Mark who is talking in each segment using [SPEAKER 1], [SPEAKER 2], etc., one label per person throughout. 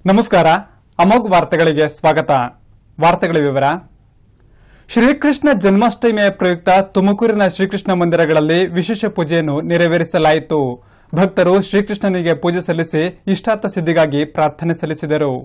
[SPEAKER 1] ನಮಸ್ಕಾರ ಅಮೋಘ್ ವಾರ್ತೆಗಳಿಗೆ ಸ್ವಾಗತ ವಾರ್ತೆಗಳ ವಿವರ ಶ್ರೀಕೃಷ್ಣ ಜನ್ಮಾಷ್ಟಮಿಯ ಪ್ರಯುಕ್ತ ತುಮಕೂರಿನ ಶ್ರೀಕೃಷ್ಣ ಮಂದಿರಗಳಲ್ಲಿ ವಿಶೇಷ ಪೂಜೆಯನ್ನು ನೆರವೇರಿಸಲಾಯಿತು ಭಕ್ತರು ಶ್ರೀಕೃಷ್ಣನಿಗೆ ಪೂಜೆ ಸಲ್ಲಿಸಿ ಇಷ್ಟಾರ್ಥ ಸಿದ್ಧಿಗಾಗಿ ಪ್ರಾರ್ಥನೆ ಸಲ್ಲಿಸಿದರು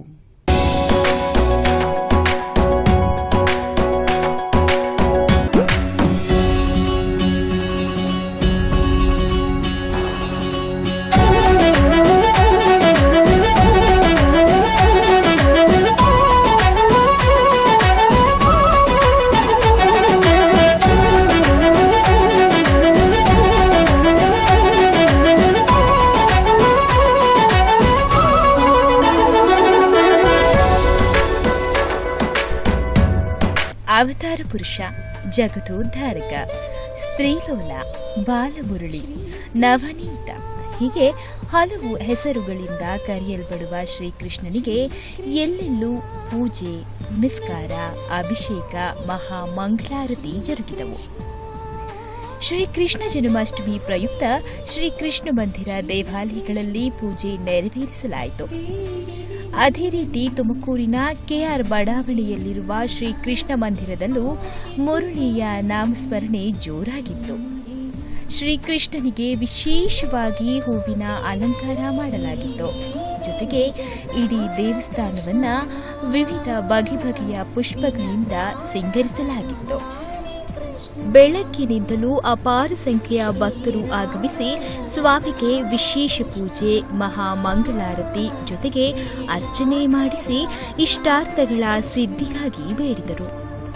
[SPEAKER 2] ಅವತಾರ ಪುರುಷ ಜಗದೋದ್ಧಾರಕ ಸ್ತ್ರೀಲೋಲ ಬಾಲಮುರಳಿ ನವನೀತ ಹೀಗೆ ಹಲವು ಹೆಸರುಗಳಿಂದ ಕರೆಯಲ್ಪಡುವ ಶ್ರೀಕೃಷ್ಣನಿಗೆ ಎಲ್ಲೆಲ್ಲೂ ಪೂಜೆ ಪುನಸ್ಕಾರ ಅಭಿಷೇಕ ಮಹಾ ಮಂಗಳಾರತಿ ಜರುಗಿದವು ಶ್ರೀಕೃಷ್ಣ ಜನ್ಮಾಷ್ಟಮಿ ಪ್ರಯುಕ್ತ ಶ್ರೀಕೃಷ್ಣ ಮಂದಿರ ದೇವಾಲಯಗಳಲ್ಲಿ ಪೂಜೆ ನೆರವೇರಿಸಲಾಯಿತು ಅದೇ ರೀತಿ ತುಮಕೂರಿನ ಕೆಆರ್ ಬಡಾವಣೆಯಲ್ಲಿರುವ ಶ್ರೀಕೃಷ್ಣ ಮಂದಿರದಲ್ಲೂ ಮುರಳಿಯ ನಾಮಸ್ಮರಣೆ ಜೋರಾಗಿತ್ತು ಶ್ರೀಕೃಷ್ಣನಿಗೆ ವಿಶೇಷವಾಗಿ ಹೂವಿನ ಅಲಂಕಾರ ಮಾಡಲಾಗಿತ್ತು ಜೊತೆಗೆ ಇಡೀ ದೇವಸ್ಥಾನವನ್ನ ವಿವಿಧ ಬಗೆ ಬಗೆಯ ಪುಷ್ಪಗಳಿಂದ ಸಿಂಗರಿಸಲಾಗಿತ್ತು ಬೆಳಗ್ಗಿನಿಂದಲೂ ಅಪಾರ ಸಂಖ್ಯೆಯ ಭಕ್ತರು ಆಗಮಿಸಿ ಸ್ವಾಮಿಗೆ ವಿಶೇಷ ಪೂಜೆ ಮಹಾ ಮಂಗಳಾರತಿ ಜೊತೆಗೆ ಅರ್ಚನೆ ಮಾಡಿಸಿ ಇಷ್ಟಾರ್ಥಗಳ ಸಿದ್ಧಿಗಾಗಿ ಬೇಡಿದರು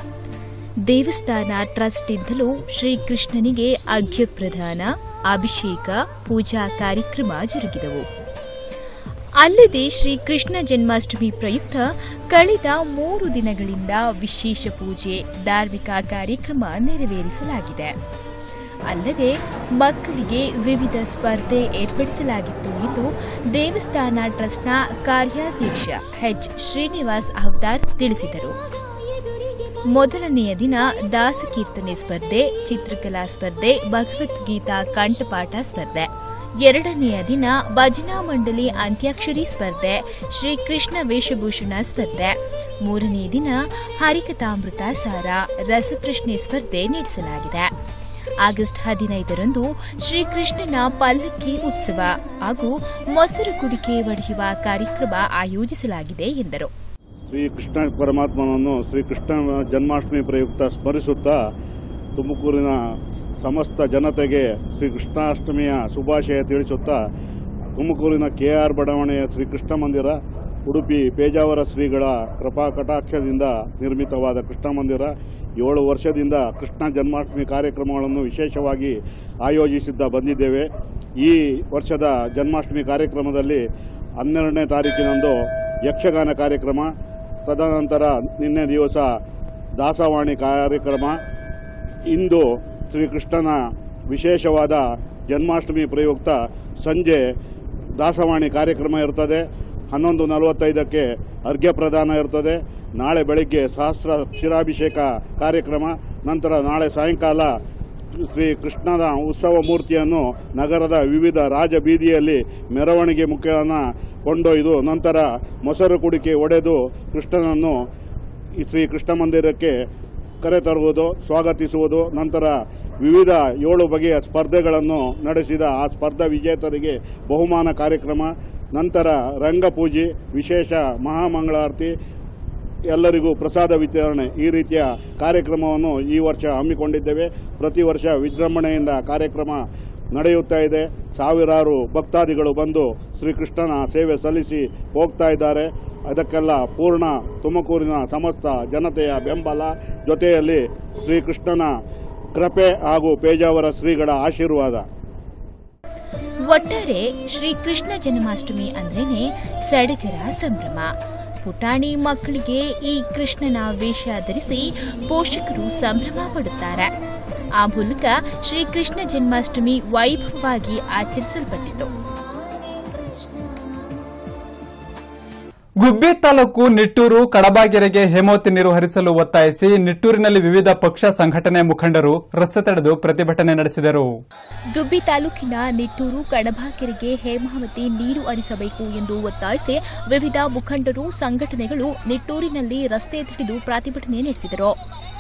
[SPEAKER 2] ದೇವಸ್ಥಾನ ಟ್ರಸ್ಟ್ನಿಂದಲೂ ಶ್ರೀಕೃಷ್ಣನಿಗೆ ಅರ್ಘ್ಯ ಪ್ರದಾನ ಅಭಿಷೇಕ ಪೂಜಾ ಕಾರ್ಯಕ್ರಮ ಜರುಗಿದವು ಅಲ್ಲದೆ ಶ್ರೀಕೃಷ್ಣ ಜನ್ಮಾಷ್ಟಮಿ ಪ್ರಯುಕ್ತ ಕಳೆದ ಮೂರು ದಿನಗಳಿಂದ ವಿಶೇಷ ಪೂಜೆ ಧಾರ್ಮಿಕ ಕಾರ್ಯಕ್ರಮ ನೆರವೇರಿಸಲಾಗಿದೆ ಅಲ್ಲದೆ ಮಕ್ಕಳಿಗೆ ವಿವಿಧ ಸ್ಪರ್ಧೆ ಏರ್ಪಡಿಸಲಾಗಿತ್ತು ಎಂದು ದೇವಸ್ಥಾನ ಟ್ರಸ್ಟ್ನ ಕಾರ್ಯಾಧ್ಯಕ್ಷ ಎಚ್ ಶ್ರೀನಿವಾಸ್ ಅವತಾರ್ ತಿಳಿಸಿದರು ಮೊದಲನೆಯ ದಿನ ದಾಸಕೀರ್ತನೆ ಸ್ಪರ್ಧೆ ಚಿತ್ರಕಲಾ ಸ್ಪರ್ಧೆ ಭಗವದ್ಗೀತಾ ಕಂಠಪಾಠ ಸ್ಪರ್ಧೆ ಎರಡನೆಯ ದಿನ ಭಜನಾ ಮಂಡಳಿ ಅಂತ್ಯಾಕ್ಷರಿ ಸ್ಪರ್ಧೆ ಶ್ರೀಕೃಷ್ಣ ವೇಷಭೂಷಣ ಸ್ಪರ್ಧೆ ಮೂರನೇ ದಿನ ಹರಿಕಥಾಮೃತ ಸಾರ ರಸಪ್ರಶ್ನೆ ಸ್ಪರ್ಧೆ ನಡೆಸಲಾಗಿದೆ ಆಗಸ್ಟ್ ಹದಿನೈದರಂದು ಶ್ರೀಕೃಷ್ಣನ ಪಲ್ಲಕ್ಕಿ ಉತ್ಸವ ಹಾಗೂ ಮೊಸರು ಕುಡಿಕೆ ಒಡೆಯುವ ಕಾರ್ಯಕ್ರಮ ಆಯೋಜಿಸಲಾಗಿದೆ ಎಂದರು
[SPEAKER 3] ಶ್ರೀಕೃಷ್ಣ ಪರಮಾತ್ಮನನ್ನು ಶ್ರೀಕೃಷ್ಣ ಜನ್ಮಾಷ್ಟಮಿ ಪ್ರಯುಕ್ತ ಸ್ಮರಿಸುತ್ತಾ ತುಮಕೂರಿನ ಸಮಸ್ತ ಜನತೆಗೆ ಶ್ರೀಕೃಷ್ಣಾಷ್ಟಮಿಯ ಶುಭಾಶಯ ತಿಳಿಸುತ್ತಾ ತುಮಕೂರಿನ ಕೆ ಆರ್ ಬಡಾವಣೆಯ ಶ್ರೀಕೃಷ್ಣ ಮಂದಿರ ಉಡುಪಿ ಪೇಜಾವರ ಶ್ರೀಗಳ ಕೃಪಾ ಕಟಾಕ್ಷದಿಂದ ನಿರ್ಮಿತವಾದ ಕೃಷ್ಣ ಮಂದಿರ ಏಳು ವರ್ಷದಿಂದ ಕೃಷ್ಣ ಜನ್ಮಾಷ್ಟಮಿ ಕಾರ್ಯಕ್ರಮಗಳನ್ನು ವಿಶೇಷವಾಗಿ ಆಯೋಜಿಸಿದ್ದ ಬಂದಿದ್ದೇವೆ ಈ ವರ್ಷದ ಜನ್ಮಾಷ್ಟಮಿ ಕಾರ್ಯಕ್ರಮದಲ್ಲಿ ಹನ್ನೆರಡನೇ ತಾರೀಕಿನಂದು ಯಕ್ಷಗಾನ ಕಾರ್ಯಕ್ರಮ ತದನಂತರ ನಿನ್ನೆ ದಿವಸ ದಾಸವಾಣಿ ಕಾರ್ಯಕ್ರಮ ಇಂದು ಶ್ರೀಕೃಷ್ಣನ ವಿಶೇಷವಾದ ಜನ್ಮಾಷ್ಟಮಿ ಪ್ರಯುಕ್ತ ಸಂಜೆ ದಾಸವಾಣಿ ಕಾರ್ಯಕ್ರಮ ಇರ್ತದೆ ಹನ್ನೊಂದು ನಲವತ್ತೈದಕ್ಕೆ ಅರ್ಘ್ಯ ಪ್ರದಾನ ಇರ್ತದೆ ನಾಳೆ ಬೆಳಗ್ಗೆ ಸಹಸ್ರ ಕ್ಷೀರಾಭಿಷೇಕ ಕಾರ್ಯಕ್ರಮ ನಂತರ ನಾಳೆ ಸಾಯಂಕಾಲ ಶ್ರೀ ಕೃಷ್ಣನ ಉತ್ಸವ ಮೂರ್ತಿಯನ್ನು ನಗರದ ವಿವಿಧ ರಾಜ ಬೀದಿಯಲ್ಲಿ ಮೆರವಣಿಗೆ ಮುಖೇನ ಕೊಂಡೊಯ್ದು ನಂತರ ಮೊಸರು ಕುಡಿಕೆ ಒಡೆದು ಕೃಷ್ಣನನ್ನು ಈ ಶ್ರೀ ಕೃಷ್ಣ ಮಂದಿರಕ್ಕೆ ಕರೆತರುವುದು ಸ್ವಾಗತಿಸುವುದು ನಂತರ ವಿವಿಧ ಏಳು ಬಗೆಯ ಸ್ಪರ್ಧೆಗಳನ್ನು ನಡೆಸಿದ ಆ ಸ್ಪರ್ಧಾ ವಿಜೇತರಿಗೆ ಬಹುಮಾನ ಕಾರ್ಯಕ್ರಮ ನಂತರ ರಂಗಪೂಜೆ ವಿಶೇಷ ಮಹಾಮಂಗಳಾರತಿ ಎಲ್ಲರಿಗೂ ಪ್ರಸಾದ ವಿತರಣೆ ಈ ರೀತಿಯ ಕಾರ್ಯಕ್ರಮವನ್ನು ಈ ವರ್ಷ ಹಮ್ಮಿಕೊಂಡಿದ್ದೇವೆ ಪ್ರತಿ ವರ್ಷ ವಿಜೃಂಭಣೆಯಿಂದ ಕಾರ್ಯಕ್ರಮ ನಡೆಯುತ್ತಾ ಇದೆ ಸಾವಿರಾರು ಭಕ್ತಾದಿಗಳು ಬಂದು ಶ್ರೀಕೃಷ್ಣನ ಸೇವೆ ಸಲ್ಲಿಸಿ ಹೋಗ್ತಾ ಇದ್ದಾರೆ ಅದಕ್ಕೆಲ್ಲ ಪೂರ್ಣ ತುಮಕೂರಿನ ಸಮಸ್ತ ಜನತೆಯ ಬೆಂಬಲ ಜೊತೆಯಲ್ಲಿ ಶ್ರೀಕೃಷ್ಣನ ಕೃಪೆ ಹಾಗೂ ಪೇಜಾವರ ಶ್ರೀಗಳ ಆಶೀರ್ವಾದ
[SPEAKER 2] ಒಟ್ಟಾರೆ ಶ್ರೀಕೃಷ್ಣ ಜನ್ಮಾಷ್ಟಮಿ ಅಂದ್ರೇನೆ ಸಡಗರ ಸಂಭ್ರಮ ಪುಟಾಣಿ ಮಕ್ಕಳಿಗೆ ಈ ಕೃಷ್ಣನ ವೇಷ ಧರಿಸಿ ಪೋಷಕರು ಸಂಭ್ರಮ ಪಡುತ್ತಾರೆ ಆ ಮೂಲಕ ಶ್ರೀಕೃಷ್ಣ ಜನ್ಮಾಷ್ಟಮಿ ವೈಭವವಾಗಿ ಆಚರಿಸಲ್ಪಟ್ಟಿತು
[SPEAKER 1] ಗುಬ್ಬಿ ತಾಲೂಕು ನಿಟ್ಟೂರು ಕಡಬಾಗೆರೆಗೆ ಹೇಮಾವತಿ ನೀರು ಹರಿಸಲು ಒತ್ತಾಯಿಸಿ ನಿಟ್ಟೂರಿನಲ್ಲಿ ವಿವಿಧ ಪಕ್ಷ ಸಂಘಟನೆ ಮುಖಂಡರು ರಸ್ತೆ ತಡೆದು ಪ್ರತಿಭಟನೆ ನಡೆಸಿದರು
[SPEAKER 2] ಗುಬ್ಬಿ ತಾಲೂಕಿನ ನಿಟ್ಟೂರು ಕಡಬಾಕೆರೆಗೆ ಹೇಮಾವತಿ ನೀರು ಹರಿಸಬೇಕು ಎಂದು ಒತ್ತಾಯಿಸಿ ವಿವಿಧ ಮುಖಂಡರು ಸಂಘಟನೆಗಳು ನಿಟ್ಟೂರಿನಲ್ಲಿ ರಸ್ತೆ ತಡೆದು ಪ್ರತಿಭಟನೆ ನಡೆಸಿದರು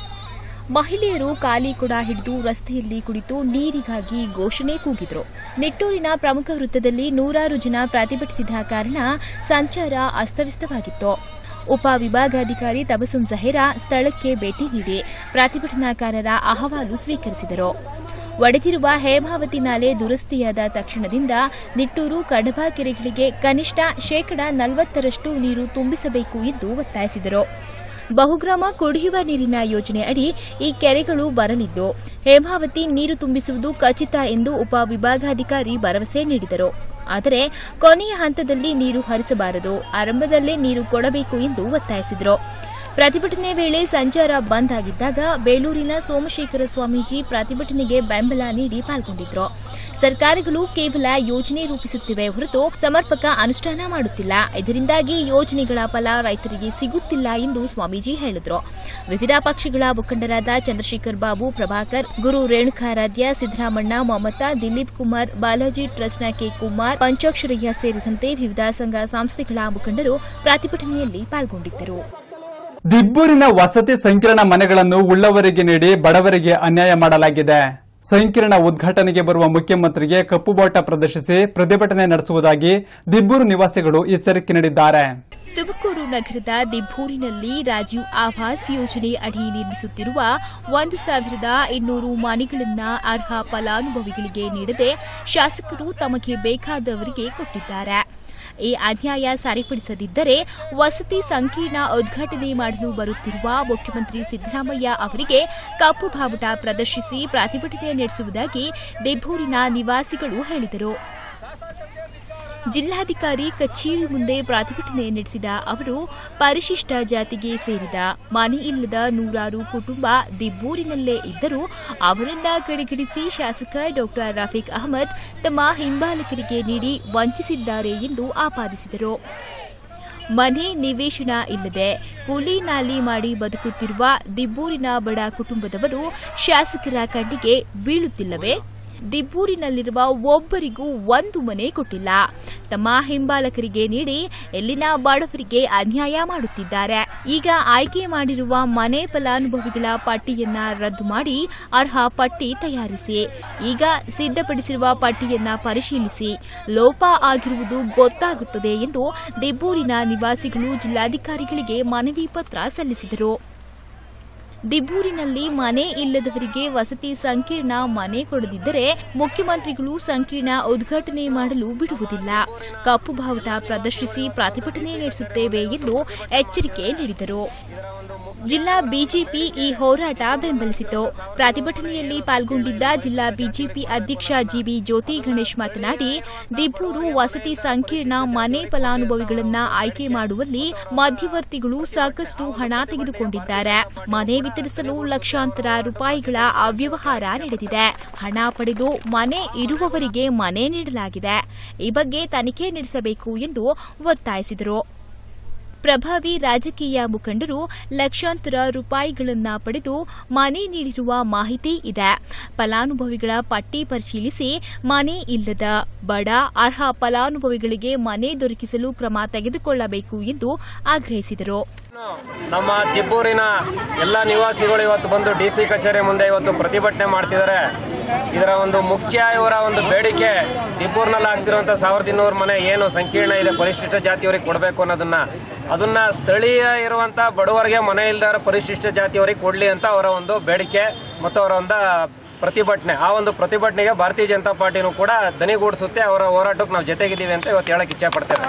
[SPEAKER 2] ಮಹಿಳೆಯರು ಖಾಲಿ ಕೊಡ ಹಿಡಿದು ರಸ್ತೆಯಲ್ಲಿ ಕುಳಿತು ನೀರಿಗಾಗಿ ಘೋಷಣೆ ಕೂಗಿದರು ನಿಟ್ಟೂರಿನ ಪ್ರಮುಖ ವೃತ್ತದಲ್ಲಿ ನೂರಾರು ಜನ ಪ್ರತಿಭಟಿಸಿದ ಕಾರಣ ಸಂಚಾರ ಅಸ್ತವ್ಯಸ್ತವಾಗಿತ್ತು ಉಪ ವಿಭಾಗಾಧಿಕಾರಿ ತಬಸುಂ ಜಹೀರಾ ಸ್ಥಳಕ್ಕೆ ಭೇಟಿ ನೀಡಿ ಪ್ರತಿಭಟನಾಕಾರರ ಅಹವಾಲು ಸ್ವೀಕರಿಸಿದರು ಒಡೆದಿರುವ ಹೇಮಾವತಿ ನಾಲೆ ದುರಸ್ತಿಯಾದ ತಕ್ಷಣದಿಂದ ನಿಟ್ಟೂರು ಕಡಬ ಕೆರೆಗಳಿಗೆ ಕನಿಷ್ಠ ಶೇಕಡಾ ನಲವತ್ತರಷ್ಟು ನೀರು ತುಂಬಿಸಬೇಕು ಎಂದು ಒತ್ತಾಯಿಸಿದರು ಬಹುಗ್ರಾಮ ಕುಡಿಯುವ ನೀರಿನ ಯೋಜನೆ ಅಡಿ ಈ ಕೆರೆಗಳು ಬರಲಿದ್ದು ಹೇಮಾವತಿ ನೀರು ತುಂಬಿಸುವುದು ಖಚಿತ ಎಂದು ಉಪ ವಿಭಾಗಾಧಿಕಾರಿ ಭರವಸೆ ನೀಡಿದರು ಆದರೆ ಕೊನೆಯ ಹಂತದಲ್ಲಿ ನೀರು ಹರಿಸಬಾರದು ಆರಂಭದಲ್ಲೇ ನೀರು ಕೊಡಬೇಕು ಎಂದು ಒತ್ತಾಯಿಸಿದರು ಪ್ರತಿಭಟನೆ ವೇಳೆ ಸಂಚಾರ ಬಂದ್ ಆಗಿದ್ದಾಗ ಬೇಲೂರಿನ ಸೋಮಶೇಖರ ಸ್ವಾಮೀಜಿ ಪ್ರತಿಭಟನೆಗೆ ಬೆಂಬಲ ನೀಡಿ ಪಾಲ್ಗೊಂಡಿದ್ರು ಸರ್ಕಾರಗಳು ಕೇವಲ ಯೋಜನೆ ರೂಪಿಸುತ್ತಿವೆ ಹೊರತು ಸಮರ್ಪಕ ಅನುಷ್ಠಾನ ಮಾಡುತ್ತಿಲ್ಲ ಇದರಿಂದಾಗಿ ಯೋಜನೆಗಳ ಫಲ ರೈತರಿಗೆ ಸಿಗುತ್ತಿಲ್ಲ ಎಂದು ಸ್ವಾಮೀಜಿ ಹೇಳಿದರು ವಿವಿಧ ಪಕ್ಷಗಳ ಮುಖಂಡರಾದ ಚಂದ್ರಶೇಖರ್ ಬಾಬು ಪ್ರಭಾಕರ್ ಗುರು ರೇಣುಕಾರಾಧ್ಯ ಸಿದ್ದರಾಮಣ್ಣ ಮಮತಾ ದಿಲೀಪ್ ಕುಮಾರ್ ಬಾಲಾಜಿ ಟ್ರಸ್ಟ್ನ ಕೆ ಕುಮಾರ್ ಪಂಚಾಕ್ಷರಯ್ಯ ಸೇರಿದಂತೆ ವಿವಿಧ ಸಂಘ ಸಂಸ್ಥೆಗಳ ಮುಖಂಡರು ಪ್ರತಿಭಟನೆಯಲ್ಲಿ ಪಾಲ್ಗೊಂಡಿದ್ದರು
[SPEAKER 1] ದಿಬ್ಬೂರಿನ ವಸತಿ ಸಂಕೀರ್ಣ ಮನೆಗಳನ್ನು ಉಳ್ಳವರಿಗೆ ನೀಡಿ ಬಡವರಿಗೆ ಅನ್ಯಾಯ ಮಾಡಲಾಗಿದೆ ಸಂಕೀರ್ಣ ಉದ್ಘಾಟನೆಗೆ ಬರುವ ಮುಖ್ಯಮಂತ್ರಿಗೆ ಕಪ್ಪು ಬಾಟ ಪ್ರದರ್ಶಿಸಿ ಪ್ರತಿಭಟನೆ ನಡೆಸುವುದಾಗಿ ದಿಬ್ಬೂರು ನಿವಾಸಿಗಳು ಎಚ್ಚರಿಕೆ ನೀಡಿದ್ದಾರೆ
[SPEAKER 2] ತುಮಕೂರು ನಗರದ ದಿಬ್ಬೂರಿನಲ್ಲಿ ರಾಜೀವ್ ಆವಾಸ್ ಯೋಜನೆ ಅಡಿ ನಿರ್ಮಿಸುತ್ತಿರುವ ಒಂದು ಸಾವಿರದ ಇನ್ನೂರು ಮನೆಗಳನ್ನು ಅರ್ಹ ಫಲಾನುಭವಿಗಳಿಗೆ ನೀಡದೆ ಶಾಸಕರು ತಮಗೆ ಬೇಕಾದವರಿಗೆ ಕೊಟ್ಟಿದ್ದಾರೆ ಈ ಅನ್ಯಾಯ ಸರಿಪಡಿಸದಿದ್ದರೆ ವಸತಿ ಸಂಕೀರ್ಣ ಉದ್ಘಾಟನೆ ಮಾಡಲು ಬರುತ್ತಿರುವ ಮುಖ್ಯಮಂತ್ರಿ ಸಿದ್ದರಾಮಯ್ಯ ಅವರಿಗೆ ಕಪ್ಪು ಬಾವುಟ ಪ್ರದರ್ಶಿಸಿ ಪ್ರತಿಭಟನೆ ನಡೆಸುವುದಾಗಿ ದಿಬ್ಬೂರಿನ ನಿವಾಸಿಗಳು ಹೇಳಿದರು ಜಿಲ್ಲಾಧಿಕಾರಿ ಕಚೇರಿ ಮುಂದೆ ಪ್ರತಿಭಟನೆ ನಡೆಸಿದ ಅವರು ಪರಿಶಿಷ್ಟ ಜಾತಿಗೆ ಸೇರಿದ ಮನೆ ಇಲ್ಲದ ನೂರಾರು ಕುಟುಂಬ ದಿಬ್ಬೂರಿನಲ್ಲೇ ಇದ್ದರೂ ಅವರನ್ನ ಕಡೆಗಣಿಸಿ ಶಾಸಕ ಡಾ ರಫೀಕ್ ಅಹಮದ್ ತಮ್ಮ ಹಿಂಬಾಲಕರಿಗೆ ನೀಡಿ ವಂಚಿಸಿದ್ದಾರೆ ಎಂದು ಆಪಾದಿಸಿದರು ಮನೆ ನಿವೇಶನ ಇಲ್ಲದೆ ಕೂಲಿ ನಾಲಿ ಮಾಡಿ ಬದುಕುತ್ತಿರುವ ದಿಬ್ಬೂರಿನ ಬಡ ಕುಟುಂಬದವರು ಶಾಸಕರ ಕಣ್ಣಿಗೆ ಬೀಳುತ್ತಿಲ್ಲವೇ ದಿಬ್ಬೂರಿನಲ್ಲಿರುವ ಒಬ್ಬರಿಗೂ ಒಂದು ಮನೆ ಕೊಟ್ಟಿಲ್ಲ ತಮ್ಮ ಹಿಂಬಾಲಕರಿಗೆ ನೀಡಿ ಎಲ್ಲಿನ ಬಡವರಿಗೆ ಅನ್ಯಾಯ ಮಾಡುತ್ತಿದ್ದಾರೆ ಈಗ ಆಯ್ಕೆ ಮಾಡಿರುವ ಮನೆ ಫಲಾನುಭವಿಗಳ ಪಟ್ಟಿಯನ್ನ ರದ್ದು ಮಾಡಿ ಅರ್ಹ ಪಟ್ಟಿ ತಯಾರಿಸಿ ಈಗ ಸಿದ್ಧಪಡಿಸಿರುವ ಪಟ್ಟಿಯನ್ನ ಪರಿಶೀಲಿಸಿ ಲೋಪ ಆಗಿರುವುದು ಗೊತ್ತಾಗುತ್ತದೆ ಎಂದು ದಿಬ್ಬೂರಿನ ನಿವಾಸಿಗಳು ಜಿಲ್ಲಾಧಿಕಾರಿಗಳಿಗೆ ಮನವಿ ಪತ್ರ ಸಲ್ಲಿಸಿದರು ದಿಬ್ಬೂರಿನಲ್ಲಿ ಮನೆ ಇಲ್ಲದವರಿಗೆ ವಸತಿ ಸಂಕೀರ್ಣ ಮನೆ ಕೊಡದಿದ್ದರೆ ಮುಖ್ಯಮಂತ್ರಿಗಳು ಸಂಕೀರ್ಣ ಉದ್ಘಾಟನೆ ಮಾಡಲು ಬಿಡುವುದಿಲ್ಲ ಕಪ್ಪು ಬಾವುಟ ಪ್ರದರ್ಶಿಸಿ ಪ್ರತಿಭಟನೆ ನಡೆಸುತ್ತೇವೆ ಎಂದು ಎಚ್ಚರಿಕೆ ನೀಡಿದರು ಜಿಲ್ಲಾ ಬಿಜೆಪಿ ಈ ಹೋರಾಟ ಬೆಂಬಲಿಸಿತು ಪ್ರತಿಭಟನೆಯಲ್ಲಿ ಪಾಲ್ಗೊಂಡಿದ್ದ ಜಿಲ್ಲಾ ಬಿಜೆಪಿ ಅಧ್ಯಕ್ಷ ಜಿಬಿ ಜ್ಯೋತಿ ಗಣೇಶ್ ಮಾತನಾಡಿ ದಿಬ್ಬೂರು ವಸತಿ ಸಂಕೀರ್ಣ ಮನೆ ಫಲಾನುಭವಿಗಳನ್ನ ಆಯ್ಕೆ ಮಾಡುವಲ್ಲಿ ಮಧ್ಯವರ್ತಿಗಳು ಸಾಕಷ್ಟು ಹಣ ತೆಗೆದುಕೊಂಡಿದ್ದಾರೆ ಮನೆ ವಿತರಿಸಲು ಲಕ್ಷಾಂತರ ರೂಪಾಯಿಗಳ ಅವ್ಯವಹಾರ ನಡೆದಿದೆ ಹಣ ಪಡೆದು ಮನೆ ಇರುವವರಿಗೆ ಮನೆ ನೀಡಲಾಗಿದೆ ಈ ಬಗ್ಗೆ ತನಿಖೆ ನಡೆಸಬೇಕು ಎಂದು ಒತ್ತಾಯಿಸಿದರು ಪ್ರಭಾವಿ ರಾಜಕೀಯ ಮುಖಂಡರು ಲಕ್ಷಾಂತರ ರೂಪಾಯಿಗಳನ್ನ ಪಡೆದು ಮನೆ ನೀಡಿರುವ ಮಾಹಿತಿ ಇದೆ ಫಲಾನುಭವಿಗಳ ಪಟ್ಟಿ ಪರಿಶೀಲಿಸಿ ಮನೆ ಇಲ್ಲದ ಬಡ ಅರ್ಹ ಫಲಾನುಭವಿಗಳಿಗೆ ಮನೆ ದೊರಕಿಸಲು ಕ್ರಮ ತೆಗೆದುಕೊಳ್ಳಬೇಕು ಎಂದು ಆಗ್ರಹಿಸಿದರು
[SPEAKER 4] ನಮ್ಮ ದಿಬ್ಬೂರಿನ ಎಲ್ಲ ನಿವಾಸಿಗಳು ಇವತ್ತು ಬಂದು ಡಿ ಸಿ ಕಚೇರಿ ಮುಂದೆ ಇವತ್ತು ಪ್ರತಿಭಟನೆ ಮಾಡ್ತಿದ್ದಾರೆ ಇದರ ಒಂದು ಮುಖ್ಯ ಇವರ ಒಂದು ಬೇಡಿಕೆ ದಿಬ್ಬೂರಿನಲ್ಲಿ ಆಗ್ತಿರುವಂತ ಸಾವಿರದ ಇನ್ನೂರು ಮನೆ ಏನು ಸಂಕೀರ್ಣ ಇದೆ ಪರಿಶಿಷ್ಟ ಜಾತಿಯವರಿಗೆ ಕೊಡಬೇಕು ಅನ್ನೋದನ್ನ ಅದನ್ನ ಸ್ಥಳೀಯ ಇರುವಂತ ಬಡವರಿಗೆ ಮನೆ ಇಲ್ದಾರ ಪರಿಶಿಷ್ಟ ಜಾತಿಯವರಿಗೆ ಕೊಡ್ಲಿ ಅಂತ ಅವರ ಒಂದು ಬೇಡಿಕೆ ಮತ್ತು ಅವರ ಒಂದು ಪ್ರತಿಭಟನೆ ಆ ಒಂದು ಪ್ರತಿಭಟನೆಗೆ ಭಾರತೀಯ ಜನತಾ ಪಾರ್ಟಿನೂ ಕೂಡ ದನಿಗೂಡಿಸುತ್ತೆ ಅವರ ಹೋರಾಟಕ್ಕೆ ನಾವು ಜೊತೆಗಿದ್ದೀವಿ ಅಂತ ಇವತ್ತು ಹೇಳಕ್ ಇಚ್ಛೆ ಪಡ್ತೇವೆ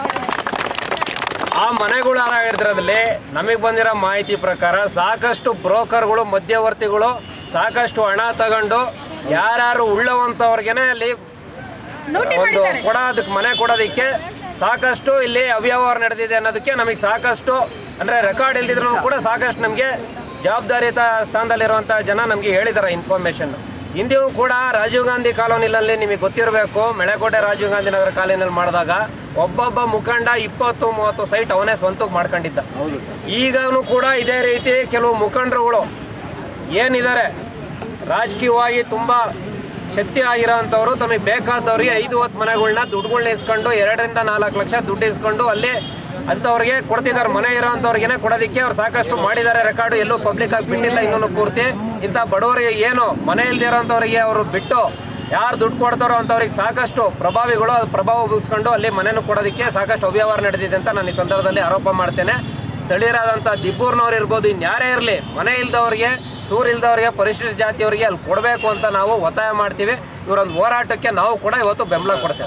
[SPEAKER 4] ಆ ಮನೆಗಳು ಆಗಿರೋದ್ರಲ್ಲಿ ನಮಗೆ ಬಂದಿರೋ ಮಾಹಿತಿ ಪ್ರಕಾರ ಸಾಕಷ್ಟು ಬ್ರೋಕರ್ಗಳು ಮಧ್ಯವರ್ತಿಗಳು ಸಾಕಷ್ಟು ಹಣ ತಗೊಂಡು ಯಾರ್ಯಾರು ಉಳ್ಳವಂತವ್ರಿಗೆನೆ ಅಲ್ಲಿ ಒಂದು ಕೊಡೋದಕ್ಕೆ ಮನೆ ಕೊಡೋದಕ್ಕೆ ಸಾಕಷ್ಟು ಇಲ್ಲಿ ಅವ್ಯವಹಾರ ನಡೆದಿದೆ ಅನ್ನೋದಕ್ಕೆ ನಮಗೆ ಸಾಕಷ್ಟು ಅಂದ್ರೆ ರೆಕಾರ್ಡ್ ಇಲ್ದಿದ್ರು ಕೂಡ ಸಾಕಷ್ಟು ನಮಗೆ ಜವಾಬ್ದಾರಿಯುತ ಸ್ಥಾನದಲ್ಲಿರುವಂತಹ ಜನ ನಮಗೆ ಹೇಳಿದಾರೆ ಇನ್ಫಾರ್ಮೇಶನ್ ಹಿಂದೆಯೂ ಕೂಡ ರಾಜೀವ್ ಗಾಂಧಿ ಕಾಲೋನಿನಲ್ಲಿ ನಿಮಗೆ ಗೊತ್ತಿರಬೇಕು ಮೆಳೆಕೋಟೆ ರಾಜೀವ್ ಗಾಂಧಿ ನಗರ ಕಾಲೋನಿಯಲ್ಲಿ ಮಾಡಿದಾಗ ಒಬ್ಬೊಬ್ಬ ಮುಖಂಡ ಇಪ್ಪತ್ತು ಮೂವತ್ತು ಸೈಟ್ ಅವನೇ ಸ್ವಂತಕ್ಕೆ ಮಾಡ್ಕೊಂಡಿದ್ದ ಈಗನೂ ಕೂಡ ಇದೇ ರೀತಿ ಕೆಲವು ಮುಖಂಡರುಗಳು ಏನಿದ್ದಾರೆ ರಾಜಕೀಯವಾಗಿ ತುಂಬಾ ಶಕ್ತಿ ಆಗಿರೋಂಥವ್ರು ತಮಗೆ ಬೇಕಾದವ್ರಿಗೆ ಐದು ಹೊತ್ತು ಮನೆಗಳನ್ನ ದುಡ್ಡುಗಳನ್ನ ಇಸ್ಕೊಂಡು ಎರಡರಿಂದ ನಾಲ್ಕು ಲಕ್ಷ ದುಡ್ಡು ಇಸ್ಕೊಂಡು ಅಲ್ಲಿ ಅಂಥವ್ರಿಗೆ ಕೊಡ್ತಿದ್ದಾರೆ ಮನೆ ಇರೋಂಥವ್ರಿಗೆನೆ ಕೊಡೋದಕ್ಕೆ ಅವ್ರು ಸಾಕಷ್ಟು ಮಾಡಿದ್ದಾರೆ ರೆಕಾರ್ಡು ಎಲ್ಲೂ ಪಬ್ಲಿಕ್ ಆಗಿ ಬಿಟ್ಟಿಲ್ಲ ಇನ್ನೂ ಪೂರ್ತಿ ಇಂಥ ಬಡವರಿಗೆ ಏನು ಮನೆ ಇಲ್ದೇ ಇರೋಂಥವ್ರಿಗೆ ಅವರು ಬಿಟ್ಟು ಯಾರು ದುಡ್ಡು ಕೊಡ್ತಾರೋ ಅಂತವ್ರಿಗೆ ಸಾಕಷ್ಟು ಪ್ರಭಾವಿಗಳು ಅದು ಪ್ರಭಾವ ಬೀಸ್ಕೊಂಡು ಅಲ್ಲಿ ಮನೆಯನ್ನು ಕೊಡೋದಕ್ಕೆ ಸಾಕಷ್ಟು ಅವ್ಯವಹಾರ ನಡೆದಿದೆ ಅಂತ ನಾನು ಈ ಸಂದರ್ಭದಲ್ಲಿ ಆರೋಪ ಮಾಡ್ತೇನೆ ಸ್ಥಳೀಯರಾದಂಥ ದಿಬ್ಬೂರ್ನವ್ರು ಇರ್ಬೋದು ಇನ್ಯಾರೇ ಇರಲಿ ಮನೆ ಇಲ್ದವ್ರಿಗೆ ಸೂರ್ ಇಲ್ದವ್ರಿಗೆ ಪರಿಶಿಷ್ಟ ಜಾತಿಯವರಿಗೆ ಅಲ್ಲಿ ಕೊಡಬೇಕು ಅಂತ ನಾವು ಒತ್ತಾಯ ಮಾಡ್ತೀವಿ ಇವರೊಂದು ಹೋರಾಟಕ್ಕೆ ನಾವು ಕೂಡ ಇವತ್ತು ಬೆಂಬಲ ಕೊಡ್ತೇವೆ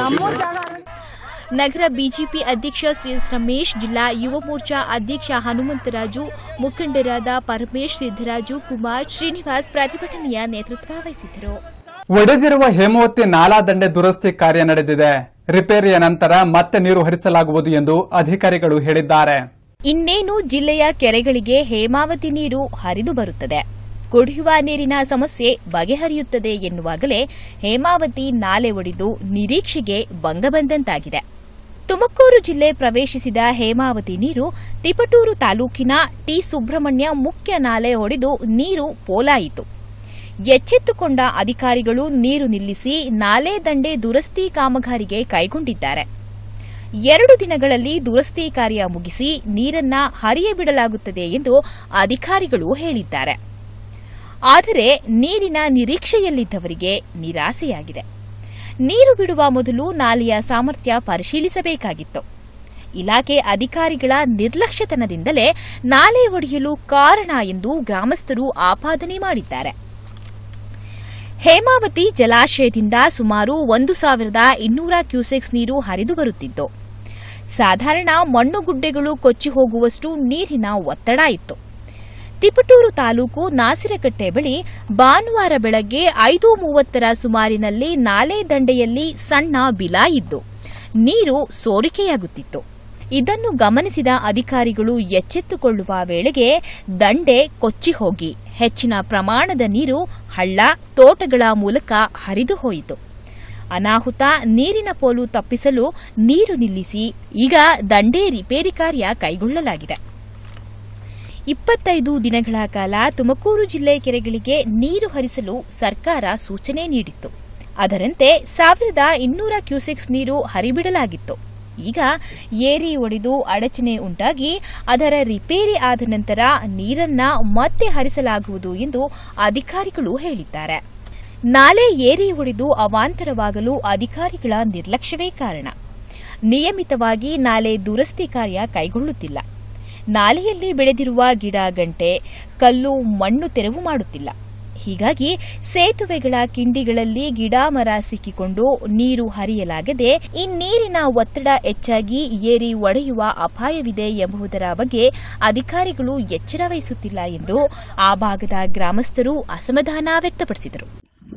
[SPEAKER 2] ನಗರ ಬಿಜೆಪಿ ಅಧ್ಯಕ್ಷ ಸಿಎಸ್ ರಮೇಶ್ ಜಿಲ್ಲಾ ಯುವ ಮೋರ್ಚಾ ಅಧ್ಯಕ್ಷ ಹನುಮಂತರಾಜು ಮುಖಂಡರಾದ ಪರಮೇಶ್ ಸಿದ್ದರಾಜು ಕುಮಾರ್ ಶ್ರೀನಿವಾಸ್ ಪ್ರತಿಭಟನೆಯ ನೇತೃತ್ವ ವಹಿಸಿದ್ದರು
[SPEAKER 1] ಒಡೆದಿರುವ ಹೇಮಾವತಿ ನಾಲಾ ದಂಡೆ ದುರಸ್ತಿ ಕಾರ್ಯ ನಡೆದಿದೆ ರಿಪೇರಿಯ ನಂತರ ಮತ್ತೆ ನೀರು ಹರಿಸಲಾಗುವುದು ಎಂದು ಅಧಿಕಾರಿಗಳು ಹೇಳಿದ್ದಾರೆ
[SPEAKER 2] ಇನ್ನೇನು ಜಿಲ್ಲೆಯ ಕೆರೆಗಳಿಗೆ ಹೇಮಾವತಿ ನೀರು ಹರಿದು ಬರುತ್ತದೆ ಕುಡಿಯುವ ನೀರಿನ ಸಮಸ್ಯೆ ಬಗೆಹರಿಯುತ್ತದೆ ಎನ್ನುವಾಗಲೇ ಹೇಮಾವತಿ ನಾಲೆ ಒಡೆದು ನಿರೀಕ್ಷೆಗೆ ಭಂಗ ಬಂದಂತಾಗಿದೆ ತುಮಕೂರು ಜಿಲ್ಲೆ ಪ್ರವೇಶಿಸಿದ ಹೇಮಾವತಿ ನೀರು ತಿಪಟೂರು ತಾಲೂಕಿನ ಟಿ ಸುಬ್ರಹ್ಮಣ್ಯ ಮುಖ್ಯ ನಾಲೆ ಒಡೆದು ನೀರು ಪೋಲಾಯಿತು ಎಚ್ಚೆತ್ತುಕೊಂಡ ಅಧಿಕಾರಿಗಳು ನೀರು ನಿಲ್ಲಿಸಿ ನಾಲೆ ದಂಡೆ ದುರಸ್ತಿ ಕಾಮಗಾರಿಗೆ ಕೈಗೊಂಡಿದ್ದಾರೆ ಎರಡು ದಿನಗಳಲ್ಲಿ ದುರಸ್ತಿ ಕಾರ್ಯ ಮುಗಿಸಿ ನೀರನ್ನ ಹರಿಯ ಬಿಡಲಾಗುತ್ತದೆ ಎಂದು ಅಧಿಕಾರಿಗಳು ಹೇಳಿದ್ದಾರೆ ಆದರೆ ನೀರಿನ ನಿರೀಕ್ಷೆಯಲ್ಲಿದ್ದವರಿಗೆ ನಿರಾಸೆಯಾಗಿದೆ ನೀರು ಬಿಡುವ ಮೊದಲು ನಾಲೆಯ ಸಾಮರ್ಥ್ಯ ಪರಿಶೀಲಿಸಬೇಕಾಗಿತ್ತು ಇಲಾಖೆ ಅಧಿಕಾರಿಗಳ ನಿರ್ಲಕ್ಷ್ಯತನದಿಂದಲೇ ನಾಲೆ ಒಡೆಯಲು ಕಾರಣ ಎಂದು ಗ್ರಾಮಸ್ಥರು ಆಪಾದನೆ ಮಾಡಿದ್ದಾರೆ ಹೇಮಾವತಿ ಜಲಾಶಯದಿಂದ ಸುಮಾರು ಒಂದು ಸಾವಿರದ ಇನ್ನೂರ ಕ್ಯೂಸೆಕ್ಸ್ ನೀರು ಹರಿದು ಬರುತ್ತಿದ್ದು ಸಾಧಾರಣ ಮಣ್ಣುಗುಡ್ಡೆಗಳು ಕೊಚ್ಚಿ ಹೋಗುವಷ್ಟು ನೀರಿನ ಒತ್ತಡ ಇತ್ತು ತಿಪಟೂರು ತಾಲೂಕು ನಾಸಿರಕಟ್ಟೆ ಬಳಿ ಭಾನುವಾರ ಬೆಳಗ್ಗೆ ಐದು ಮೂವತ್ತರ ಸುಮಾರಿನಲ್ಲಿ ನಾಲೆ ದಂಡೆಯಲ್ಲಿ ಸಣ್ಣ ಬಿಲಾಯಿದ್ದು ನೀರು ಸೋರಿಕೆಯಾಗುತ್ತಿತ್ತು ಇದನ್ನು ಗಮನಿಸಿದ ಅಧಿಕಾರಿಗಳು ಎಚ್ಚೆತ್ತುಕೊಳ್ಳುವ ವೇಳೆಗೆ ದಂಡೆ ಕೊಚ್ಚಿ ಹೋಗಿ ಹೆಚ್ಚಿನ ಪ್ರಮಾಣದ ನೀರು ಹಳ್ಳ ತೋಟಗಳ ಮೂಲಕ ಹರಿದು ಹೋಯಿತು ಅನಾಹುತ ನೀರಿನ ಪೋಲು ತಪ್ಪಿಸಲು ನೀರು ನಿಲ್ಲಿಸಿ ಈಗ ದಂಡೆ ರಿಪೇರಿ ಕಾರ್ಯ ಕೈಗೊಳ್ಳಲಾಗಿದೆ ಇಪ್ಪತ್ತೈದು ದಿನಗಳ ಕಾಲ ತುಮಕೂರು ಜಿಲ್ಲೆ ಕೆರೆಗಳಿಗೆ ನೀರು ಹರಿಸಲು ಸರ್ಕಾರ ಸೂಚನೆ ನೀಡಿತ್ತು ಅದರಂತೆ ಸಾವಿರದ ಇನ್ನೂರ ಕ್ಯೂಸೆಕ್ಸ್ ನೀರು ಹರಿಬಿಡಲಾಗಿತ್ತು ಈಗ ಏರಿ ಒಡೆದು ಅಡಚಣೆ ಉಂಟಾಗಿ ಅದರ ರಿಪೇರಿ ಆದ ನಂತರ ನೀರನ್ನ ಮತ್ತೆ ಹರಿಸಲಾಗುವುದು ಎಂದು ಅಧಿಕಾರಿಗಳು ಹೇಳಿದ್ದಾರೆ ನಾಲೆ ಏರಿ ಒಡೆದು ಅವಾಂತರವಾಗಲು ಅಧಿಕಾರಿಗಳ ನಿರ್ಲಕ್ಷ್ಯವೇ ಕಾರಣ ನಿಯಮಿತವಾಗಿ ನಾಲೆ ದುರಸ್ತಿ ಕಾರ್ಯ ಕೈಗೊಳ್ಳುತ್ತಿಲ್ಲ ನಾಲೆಯಲ್ಲಿ ಬೆಳೆದಿರುವ ಗಿಡ ಗಂಟೆ ಕಲ್ಲು ಮಣ್ಣು ತೆರವು ಮಾಡುತ್ತಿಲ್ಲ ಹೀಗಾಗಿ ಸೇತುವೆಗಳ ಕಿಂಡಿಗಳಲ್ಲಿ ಗಿಡ ಮರ ಸಿಕ್ಕಿಕೊಂಡು ನೀರು ಹರಿಯಲಾಗದೆ ಈ ನೀರಿನ ಒತ್ತಡ ಹೆಚ್ಚಾಗಿ ಏರಿ ಒಡೆಯುವ ಅಪಾಯವಿದೆ ಎಂಬುದರ ಬಗ್ಗೆ ಅಧಿಕಾರಿಗಳು ಎಚ್ಚರ ವಹಿಸುತ್ತಿಲ್ಲ ಎಂದು ಆ ಭಾಗದ ಗ್ರಾಮಸ್ಥರು ಅಸಮಾಧಾನ ವ್ಯಕ್ತಪಡಿಸಿದರು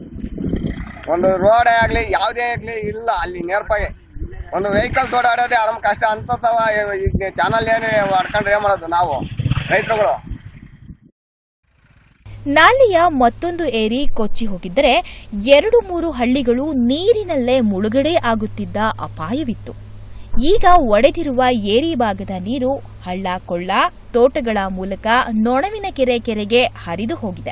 [SPEAKER 5] ಒಂದು ರೋಡ್ ಆಗ್ಲಿ ಯಾವುದೇ ಆಗ್ಲಿ ಇಲ್ಲ ಅಲ್ಲಿ ನೇರ್ಪಾಗೆ ಒಂದು ವೆಹಿಕಲ್ಸ್ ಓಡಾಡೋದೇ ಆರಾಮ್ ಕಷ್ಟ ಅಂತವ ಚಾನಲ್ ಏನು ಹೊಡ್ಕೊಂಡ್ರೆ ಏನ್ ಮಾಡೋದು ನಾವು ರೈತರುಗಳು
[SPEAKER 2] ನಾಲೆಯ ಮತ್ತೊಂದು ಏರಿ ಕೊಚ್ಚಿ ಹೋಗಿದ್ದರೆ ಎರಡು ಮೂರು ಹಳ್ಳಿಗಳು ನೀರಿನಲ್ಲೇ ಮುಳುಗಡೆ ಆಗುತ್ತಿದ್ದ ಅಪಾಯವಿತ್ತು ಈಗ ಒಡೆದಿರುವ ಏರಿ ಭಾಗದ ನೀರು ಹಳ್ಳ ಕೊಳ್ಳ ತೋಟಗಳ ಮೂಲಕ ನೊಣವಿನ ಕೆರೆ ಕೆರೆಗೆ ಹರಿದು ಹೋಗಿದೆ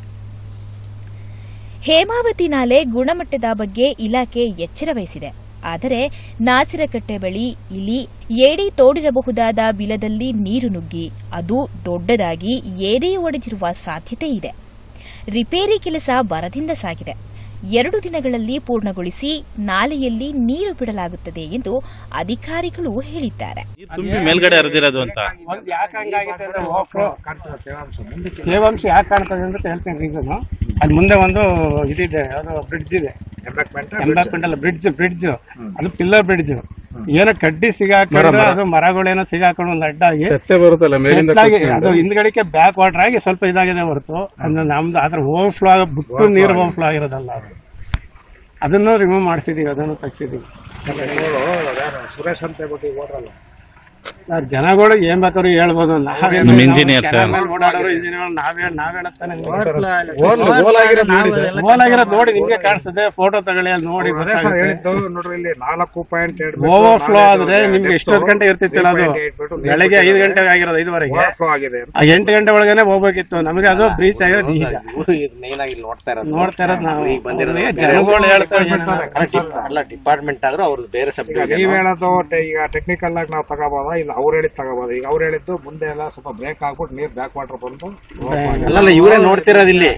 [SPEAKER 2] ಹೇಮಾವತಿ ನಾಲೆ ಗುಣಮಟ್ಟದ ಬಗ್ಗೆ ಇಲಾಖೆ ಎಚ್ಚರ ವಹಿಸಿದೆ ಆದರೆ ನಾಸಿರಕಟ್ಟೆ ಬಳಿ ಇಲಿ ಏಡಿ ತೋಡಿರಬಹುದಾದ ಬಿಲದಲ್ಲಿ ನೀರು ನುಗ್ಗಿ ಅದು ದೊಡ್ಡದಾಗಿ ಏಡಿ ಒಡೆದಿರುವ ಸಾಧ್ಯತೆ ಇದೆ ರಿಪೇರಿ ಕೆಲಸ ಬರದಿಂದ ಸಾಗಿದೆ ಎರಡು ದಿನಗಳಲ್ಲಿ ಪೂರ್ಣಗೊಳಿಸಿ ನಾಲೆಯಲ್ಲಿ ನೀರು ಬಿಡಲಾಗುತ್ತದೆ ಎಂದು ಅಧಿಕಾರಿಗಳು ಹೇಳಿದ್ದಾರೆ
[SPEAKER 6] ನೀರ್ ತುಂಬಿ ಮೇಲ್ಗಡೆ ಹರಿದಿರೋದು ಅಂತ
[SPEAKER 7] ಒಂದ್ ಯಾಕೆ ಹಂಗಾಗಿದೆ ಅಂದ್ರೆ ಓವರ್ಫ್ಲೋ ತೇವಾಂಶ ಯಾಕೆ ಕಾಣ್ತದೆ ಅಂತ ಹೇಳ್ತೇನೆ ರೀಸನ್ ಅದ್ ಮುಂದೆ ಒಂದು ಇದಿದೆ ಯಾವ್ದೋ ಬ್ರಿಡ್ಜ್ ಇದೆ ಎಂಬಾಕ್ಮೆಂಟ್ ಅಲ್ಲ ಬ್ರಿಡ್ಜ್ ಬ್ರಿಡ್ಜ್ ಅದು ಪಿಲ್ಲರ್ ಬ್ರಿಡ್ಜ್ ಏನೋ ಕಡ್ಡಿ ಸಿಗಾಕೊಂಡು ಅದು ಮರಗಳೇನೋ ಸಿಗಾಕೊಂಡು ಒಂದು ಅಡ್ಡ ಆಗಿ
[SPEAKER 8] ಬರುತ್ತಲ್ಲ
[SPEAKER 7] settle ಆಗಿ ಅದು ಹಿಂದ್ಗಡೆಗೆ ಬ್ಯಾಕ್ ವಾಟರ್ ಆಗಿ ಸ್ವಲ್ಪ ಇದಾಗಿದೆ ಹೊರತು ಅಂದ್ರೆ ನಮ್ದು ಅದ್ರ ಓವರ್ಫ್ಲೋ ಆಗ ಬಿಟ್ಟು ನೀರು ಓವರ್ಫ್ಲೋ ಆಗಿರೋದಲ್ಲ ಅದು ಅದನ್ನು ರಿಮೂವ್ ಮಾಡಿಸಿದೀವಿ ಅದನ್ನು ತೆಗ್ಸಿದೀವಿ
[SPEAKER 8] ಸುರೇಶ್ ಅಂತ ಹೇಳ್ಬಿಟ್ಟು ಓಡ್ರಲ್ಲ
[SPEAKER 7] ಸರ್ ಜನಗಳು ಏನ್ ಬೇಕಾದ್ರು ಹೇಳ್ಬೋದು ನಾವೇ
[SPEAKER 6] ನಮ್ಮ engineer sir.
[SPEAKER 7] ಓಡಾಡೋರು ಇಂಜಿನಿಯರ್ ನಾವೇ ನಾವ್ ಹೇಳತ್ತಾನೆ
[SPEAKER 8] ಓಲಾಗಿರೋದು
[SPEAKER 7] ಓಲಾಗಿರೋದು ನೋಡಿ ನಿಮ್ಗೆ ಕಾಣಿಸ್ತದೆ ಫೋಟೋ ತಗೊಳ್ಳಿ ಅಲ್ಲಿ ನೋಡಿ
[SPEAKER 8] ಅದೇ ಸರ್ ಹೇಳಿದ್ದು ನೋಡ್ರಿ ಇಲ್ಲಿ ನಾಲ್ಕು ಪಾಯಿಂಟ್ ಎರಡು
[SPEAKER 7] ಓವರ್ಫ್ಲೋ ಆದ್ರೆ ನಿಮ್ಗೆ ಎಷ್ಟೊತ್ತು ಗಂಟೆ ಇರ್ತಿತ್ತಿಲ್ಲ ಅದು ಬೆಳಗ್ಗೆ ಐದು ಗಂಟೆಗೆ ಆಗಿರೋದು ಐದುವರೆಗೆ
[SPEAKER 8] ಓವರ್ಫ್ಲೋ ಆಗಿದೆ
[SPEAKER 7] ಆ ಎಂಟು ಗಂಟೆ ಒಳಗನೆ ಹೋಗ್ಬೇಕಿತ್ತು ನಮಗೆ ಅದು ಬ್ರೀಚ್ ಆಗಿರೋದು ಈಗ
[SPEAKER 9] ಮೇನ್ ಆಗಿ ನೋಡ್ತಾ ಇರೋದು
[SPEAKER 7] ನೋಡ್ತಾ ಇರೋದು ನಾವು
[SPEAKER 9] ಈಗ ಬಂದಿರೋದು
[SPEAKER 7] ಅವ್ರಿಗೆ ಜನಗಳು ಹೇಳ್ತಾರೆ
[SPEAKER 9] ಅಲ್ಲ ಡಿಪಾರ್ಟ್ಮೆಂಟ್ ಆದ್ರೂ ಅವ್ರದ್ದು ಬೇರೆ
[SPEAKER 8] ಈಗ
[SPEAKER 9] ಸಬ್ಜೆಕ್ಟ್
[SPEAKER 8] ನೀವ್ ಹೇಳೋದು ಟೆ- ಈಗ ಟೆಕ್ನಿಕಲ್ ಆಗಿ ನಾವು ತಗೋಬೋದ ಇಲ್ಲ ಅವ್ರು ಹೇಳಿದ್ ತಗೋಬೋದ ಈಗ ಅವ್ರು ಹೇಳಿದ್ದು ಮುಂದೆ ಎಲ್ಲ ಸ್ವಲ್ಪ ಬ್ರೇಕ್ ಆಗ್ಬಿಟ್ಟು ನೀರ್ ಬ್ಯಾಕ್ ವಾಟರ್ ಬಂದು
[SPEAKER 9] ಅಲ್ಲಲ್ಲ ಇವರೇ ನೋಡ್ತಿರೋದು ಇಲ್ಲಿ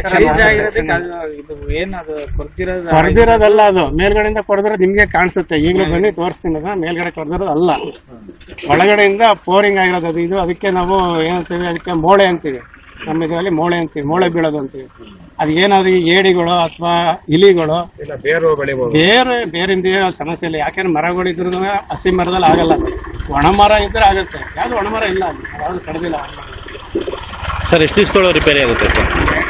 [SPEAKER 7] ಕೊರ್ದಿರೋದಲ್ಲ ಅದು ಮೇಲ್ಗಡೆಯಿಂದ ಕೊರ್ದಿರೋದು ನಿಮ್ಗೆ ಕಾಣಿಸುತ್ತೆ ಈಗಲೂ ಬನ್ನಿ ತೋರಿಸ್ತೀನಿ ಅದನ್ನ ಮೇಲ್ಗಡೆ ಕೊರ್ದಿರೋದು ಅಲ್ಲ ಒಳಗಡೆಯಿಂದ ಪೋರಿಂಗ್ ಆಗಿರೋದು ಅದು ಇದು ಅದಕ್ಕೆ ನಾವು ಏನಂತೀವಿ ಅದಕ್ಕೆ ಮೋಳೆ ಅಂತೀವಿ ನಮ್ಮ ಇದರಲ್ಲಿ ಮೋಳೆ ಅಂತೀವಿ ಮೋಳೆ ಬೀಳೋದು ಅಂತೀವಿ ಅದು ಏನಾದ್ರು ಈ ಏಡಿಗಳು ಅಥವಾ ಇಲಿಗಳು
[SPEAKER 8] ಇಲ್ಲ ಬೇರು ಬೆಳಿಬಹುದು
[SPEAKER 7] ಬೇರೆ ಬೇರಿಂದ ಏನೋ ಸಮಸ್ಯೆ ಇಲ್ಲ ಯಾಕೆಂದ್ರೆ ಮರಗಳು ಇದ್ರೂ ಹಸಿ ಮರದಲ್ಲಿ ಆಗಲ್ಲ ಒಣ ಮರ ಇದ್ರೆ ಆಗುತ್ತೆ ಯಾವ್ದು ಒಣ ಮರ ಇಲ್ಲ ಅಲ್ಲಿ ಯಾವ್ದು ಕಡ್ದಿಲ್ಲ
[SPEAKER 6] ಸರ್ ಎಷ್ಟು ದಿವಸಗಳು ರಿಪೇರಿ ಆಗುತ್ತೆ ಸರ್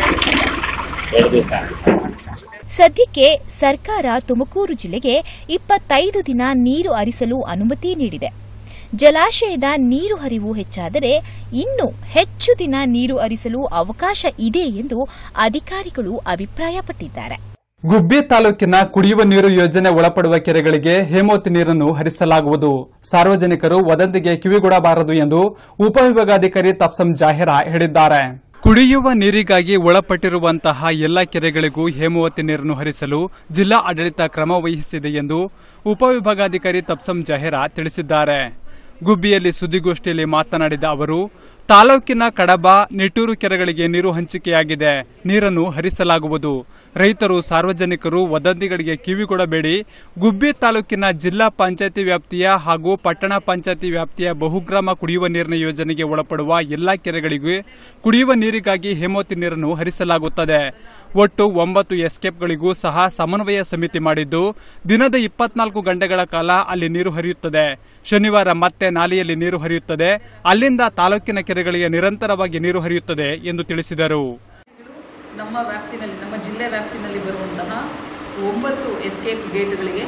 [SPEAKER 6] ಎರಡು ದಿವಸ
[SPEAKER 2] ಸದ್ಯಕ್ಕೆ ಸರ್ಕಾರ ತುಮಕೂರು ಜಿಲ್ಲೆಗೆ ಇಪ್ಪತ್ತೈದು ದಿನ ನೀರು ಹರಿಸಲು ಅನುಮತಿ ನೀಡಿದೆ ಜಲಾಶಯದ ನೀರು ಹರಿವು ಹೆಚ್ಚಾದರೆ ಇನ್ನೂ ಹೆಚ್ಚು ದಿನ ನೀರು ಹರಿಸಲು ಅವಕಾಶ ಇದೆ ಎಂದು ಅಧಿಕಾರಿಗಳು ಅಭಿಪ್ರಾಯಪಟ್ಟಿದ್ದಾರೆ
[SPEAKER 1] ಗುಬ್ಬಿ ತಾಲೂಕಿನ ಕುಡಿಯುವ ನೀರು ಯೋಜನೆ ಒಳಪಡುವ ಕೆರೆಗಳಿಗೆ ಹೇಮಾವತಿ ನೀರನ್ನು ಹರಿಸಲಾಗುವುದು ಸಾರ್ವಜನಿಕರು ವದಂತಿಗೆ ಕಿವಿಗೊಡಬಾರದು ಎಂದು ಉಪವಿಭಾಗಾಧಿಕಾರಿ ತಪ್ಸಂ ಜಾಹಿರಾ ಹೇಳಿದ್ದಾರೆ ಕುಡಿಯುವ ನೀರಿಗಾಗಿ ಒಳಪಟ್ಟಿರುವಂತಹ ಎಲ್ಲ ಕೆರೆಗಳಿಗೂ ಹೇಮಾವತಿ ನೀರನ್ನು ಹರಿಸಲು ಜಿಲ್ಲಾ ಆಡಳಿತ ಕ್ರಮ ವಹಿಸಿದೆ ಎಂದು ಉಪವಿಭಾಗಾಧಿಕಾರಿ ತಪ್ಸಂ ಜಾಹಿರಾ ತಿಳಿಸಿದ್ದಾರೆ ಗುಬ್ಬಿಯಲ್ಲಿ ಸುದ್ದಿಗೋಷ್ಠಿಯಲ್ಲಿ ಮಾತನಾಡಿದ ಅವರು ತಾಲೂಕಿನ ಕಡಬ ನಿಟ್ಟೂರು ಕೆರೆಗಳಿಗೆ ನೀರು ಹಂಚಿಕೆಯಾಗಿದೆ ನೀರನ್ನು ಹರಿಸಲಾಗುವುದು ರೈತರು ಸಾರ್ವಜನಿಕರು ವದಂತಿಗಳಿಗೆ ಕಿವಿಗೊಡಬೇಡಿ ಗುಬ್ಬಿ ತಾಲೂಕಿನ ಜಿಲ್ಲಾ ಪಂಚಾಯತಿ ವ್ಯಾಪ್ತಿಯ ಹಾಗೂ ಪಟ್ಟಣ ಪಂಚಾಯತಿ ವ್ಯಾಪ್ತಿಯ ಬಹುಗ್ರಾಮ ಕುಡಿಯುವ ನೀರಿನ ಯೋಜನೆಗೆ ಒಳಪಡುವ ಎಲ್ಲಾ ಕೆರೆಗಳಿಗೂ ಕುಡಿಯುವ ನೀರಿಗಾಗಿ ಹೇಮಾವತಿ ನೀರನ್ನು ಹರಿಸಲಾಗುತ್ತದೆ ಒಟ್ಟು ಒಂಬತ್ತು ಎಸ್ಕೇಪ್ಗಳಿಗೂ ಸಹ ಸಮನ್ವಯ ಸಮಿತಿ ಮಾಡಿದ್ದು ದಿನದ ಇಪ್ಪತ್ನಾಲ್ಕು ಗಂಟೆಗಳ ಕಾಲ ಅಲ್ಲಿ ನೀರು ಹರಿಯುತ್ತದೆ ಶನಿವಾರ ಮತ್ತೆ ನಾಲೆಯಲ್ಲಿ ನೀರು ಹರಿಯುತ್ತದೆ ಅಲ್ಲಿಂದ ತಾಲೂಕಿನ ಕೆರೆಗಳಿಗೆ ನಿರಂತರವಾಗಿ ನೀರು ಹರಿಯುತ್ತದೆ ಎಂದು ತಿಳಿಸಿದರು
[SPEAKER 10] ನಮ್ಮ ವ್ಯಾಪ್ತಿನಲ್ಲಿ ನಮ್ಮ ಜಿಲ್ಲೆ ವ್ಯಾಪ್ತಿನಲ್ಲಿ ಬರುವಂತಹ ಒಂಬತ್ತು ಎಸ್ಕೇಪ್ ಗೇಟ್ಗಳಿಗೆ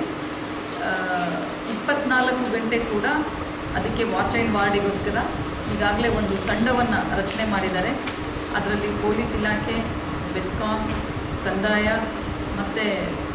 [SPEAKER 10] ಇಪ್ಪತ್ನಾಲ್ಕು ಗಂಟೆ ಕೂಡ ಅದಕ್ಕೆ ವಾಚ್ ಆ್ಯಂಡ್ ವಾರ್ಡಿಗೋಸ್ಕರ ಈಗಾಗಲೇ ಒಂದು ತಂಡವನ್ನು ರಚನೆ ಮಾಡಿದ್ದಾರೆ ಅದರಲ್ಲಿ ಪೊಲೀಸ್ ಇಲಾಖೆ ಬೆಸ್ಕಾಂ ಕಂದಾಯ ಮತ್ತು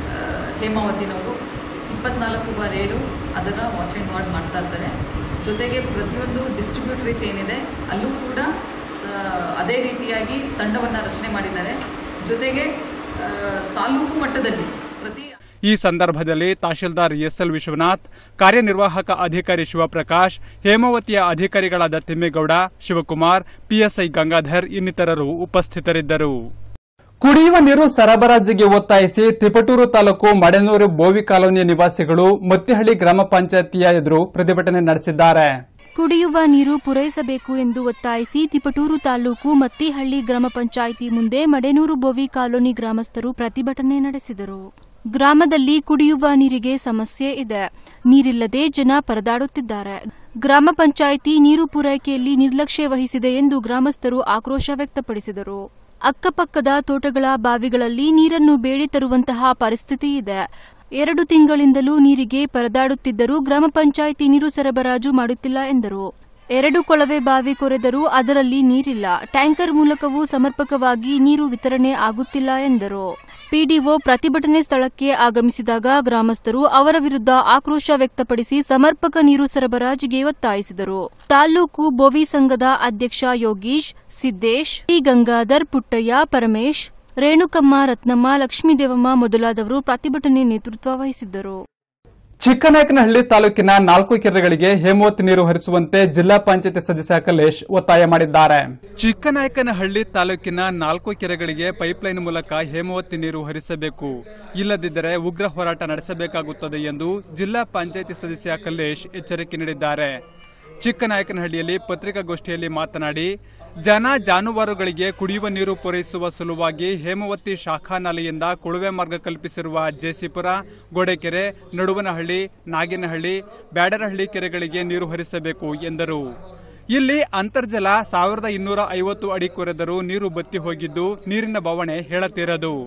[SPEAKER 10] ಹೇಮಾವತಿನವರು ಇಪ್ಪತ್ನಾಲ್ಕು ಬಾರ್ ಏಳು ಅದರ ವಾಚ್ ಆ್ಯಂಡ್ ವಾರ್ಡ್ ಮಾಡ್ತಾ ಇರ್ತಾರೆ ಜೊತೆಗೆ ಪ್ರತಿಯೊಂದು ಡಿಸ್ಟ್ರಿಬ್ಯೂಟರೀಸ್ ಏನಿದೆ ಅಲ್ಲೂ ಕೂಡ ಆ, ಅದೇ ರೀತಿಯಾಗಿ ತಂಡವನ್ನು ರಚನೆ ಮಾಡಿದ್ದಾರೆ ಜೊತೆಗೆ ಆ, ತಾಲೂಕು ಮಟ್ಟದಲ್ಲಿ ಪ್ರತಿ
[SPEAKER 1] ಈ ಸಂದರ್ಭದಲ್ಲಿ ತಹಶೀಲ್ದಾರ್ ಎಸ್ಎಲ್ ವಿಶ್ವನಾಥ್ ಕಾರ್ಯನಿರ್ವಾಹಕ ಅಧಿಕಾರಿ ಶಿವಪ್ರಕಾಶ್ ಹೇಮಾವತಿಯ ಅಧಿಕಾರಿಗಳಾದ ತಿಮ್ಮೇಗೌಡ ಶಿವಕುಮಾರ್ ಪಿಎಸ್ಐ ಗಂಗಾಧರ್ ಇನ್ನಿತರರು ಉಪಸ್ಥಿತರಿದ್ದರು ಕುಡಿಯುವ ನೀರು ಸರಬರಾಜಿಗೆ ಒತ್ತಾಯಿಸಿ ತಿಪಟೂರು ತಾಲೂಕು ಮಡೆನೂರು ಬೋವಿ ಕಾಲೋನಿಯ ನಿವಾಸಿಗಳು ಮತ್ತಿಹಳ್ಳಿ ಗ್ರಾಮ ಪಂಚಾಯತಿಯ ಎದುರು ಪ್ರತಿಭಟನೆ ನಡೆಸಿದ್ದಾರೆ
[SPEAKER 11] ಕುಡಿಯುವ ನೀರು ಪೂರೈಸಬೇಕು ಎಂದು ಒತ್ತಾಯಿಸಿ ತಿಪಟೂರು ತಾಲೂಕು ಮತ್ತಿಹಳ್ಳಿ ಗ್ರಾಮ ಪಂಚಾಯಿತಿ ಮುಂದೆ ಮಡೆನೂರು ಬೋವಿ ಕಾಲೋನಿ ಗ್ರಾಮಸ್ಥರು ಪ್ರತಿಭಟನೆ ನಡೆಸಿದರು ಗ್ರಾಮದಲ್ಲಿ ಕುಡಿಯುವ ನೀರಿಗೆ ಸಮಸ್ಯೆ ಇದೆ ನೀರಿಲ್ಲದೆ ಜನ ಪರದಾಡುತ್ತಿದ್ದಾರೆ ಗ್ರಾಮ ಪಂಚಾಯಿತಿ ನೀರು ಪೂರೈಕೆಯಲ್ಲಿ ನಿರ್ಲಕ್ಷ್ಯ ವಹಿಸಿದೆ ಎಂದು ಗ್ರಾಮಸ್ಥರು ಆಕ್ರೋಶ ವ್ಯಕ್ತಪಡಿಸಿದರು ಅಕ್ಕಪಕ್ಕದ ತೋಟಗಳ ಬಾವಿಗಳಲ್ಲಿ ನೀರನ್ನು ಬೇಡಿ ತರುವಂತಹ ಪರಿಸ್ಥಿತಿ ಇದೆ ಎರಡು ತಿಂಗಳಿಂದಲೂ ನೀರಿಗೆ ಪರದಾಡುತ್ತಿದ್ದರೂ ಗ್ರಾಮ ಪಂಚಾಯಿತಿ ನೀರು ಸರಬರಾಜು ಮಾಡುತ್ತಿಲ್ಲ ಎಂದರು ಎರಡು ಕೊಳವೆ ಬಾವಿ ಕೊರೆದರೂ ಅದರಲ್ಲಿ ನೀರಿಲ್ಲ ಟ್ಯಾಂಕರ್ ಮೂಲಕವೂ ಸಮರ್ಪಕವಾಗಿ ನೀರು ವಿತರಣೆ ಆಗುತ್ತಿಲ್ಲ ಎಂದರು ಪಿಡಿಒ ಪ್ರತಿಭಟನೆ ಸ್ಥಳಕ್ಕೆ ಆಗಮಿಸಿದಾಗ ಗ್ರಾಮಸ್ಥರು ಅವರ ವಿರುದ್ಧ ಆಕ್ರೋಶ ವ್ಯಕ್ತಪಡಿಸಿ ಸಮರ್ಪಕ ನೀರು ಸರಬರಾಜಿಗೆ ಒತ್ತಾಯಿಸಿದರು ತಾಲೂಕು ಬೋವಿ ಸಂಘದ ಅಧ್ಯಕ್ಷ ಯೋಗೀಶ್ ಸಿದ್ದೇಶ್ ಟಿ ಗಂಗಾಧರ್ ಪುಟ್ಟಯ್ಯ ಪರಮೇಶ್ ರೇಣುಕಮ್ಮ ರತ್ನಮ್ಮ ಲಕ್ಷ್ಮೀದೇವಮ್ಮ ಮೊದಲಾದವರು ಪ್ರತಿಭಟನೆ ನೇತೃತ್ವ ವಹಿಸಿದ್ದರು
[SPEAKER 1] ಚಿಕ್ಕನಾಯಕನಹಳ್ಳಿ ತಾಲೂಕಿನ ನಾಲ್ಕು ಕೆರೆಗಳಿಗೆ ಹೇಮಾವತಿ ನೀರು ಹರಿಸುವಂತೆ ಜಿಲ್ಲಾ ಪಂಚಾಯತಿ ಸದಸ್ಯ ಕಲೇಶ್ ಒತ್ತಾಯ ಮಾಡಿದ್ದಾರೆ ಚಿಕ್ಕನಾಯಕನಹಳ್ಳಿ ತಾಲೂಕಿನ ನಾಲ್ಕು ಕೆರೆಗಳಿಗೆ ಪೈಪ್ಲೈನ್ ಮೂಲಕ ಹೇಮಾವತಿ ನೀರು ಹರಿಸಬೇಕು ಇಲ್ಲದಿದ್ದರೆ ಉಗ್ರ ಹೋರಾಟ ನಡೆಸಬೇಕಾಗುತ್ತದೆ ಎಂದು ಜಿಲ್ಲಾ ಪಂಚಾಯತಿ ಸದಸ್ಯ ಕಲೇಶ್ ಎಚ್ಚರಿಕೆ ನೀಡಿದ್ದಾರೆ ಚಿಕ್ಕನಾಯಕನಹಳ್ಳಿಯಲ್ಲಿ ಪತ್ರಿಕಾಗೋಷ್ಠಿಯಲ್ಲಿ ಮಾತನಾಡಿ ಜನ ಜಾನುವಾರುಗಳಿಗೆ ಕುಡಿಯುವ ನೀರು ಪೂರೈಸುವ ಸಲುವಾಗಿ ಹೇಮಾವತಿ ಶಾಖಾ ನಾಲೆಯಿಂದ ಕೊಳುವೆ ಮಾರ್ಗ ಕಲ್ಪಿಸಿರುವ ಜೆಸಿಪುರ ಗೋಡೆಕೆರೆ ನಡುವನಹಳ್ಳಿ ನಾಗಿನಹಳ್ಳಿ ಬ್ಯಾಡರಹಳ್ಳಿ ಕೆರೆಗಳಿಗೆ ನೀರು ಹರಿಸಬೇಕು ಎಂದರು ಇಲ್ಲಿ ಅಂತರ್ಜಲ ಸಾವಿರದ ಇನ್ನೂರ ಐವತ್ತು ಅಡಿ ಕೊರೆದರೂ ನೀರು ಬತ್ತಿ ಹೋಗಿದ್ದು ನೀರಿನ ಬವಣೆ ಹೇಳತೀರದು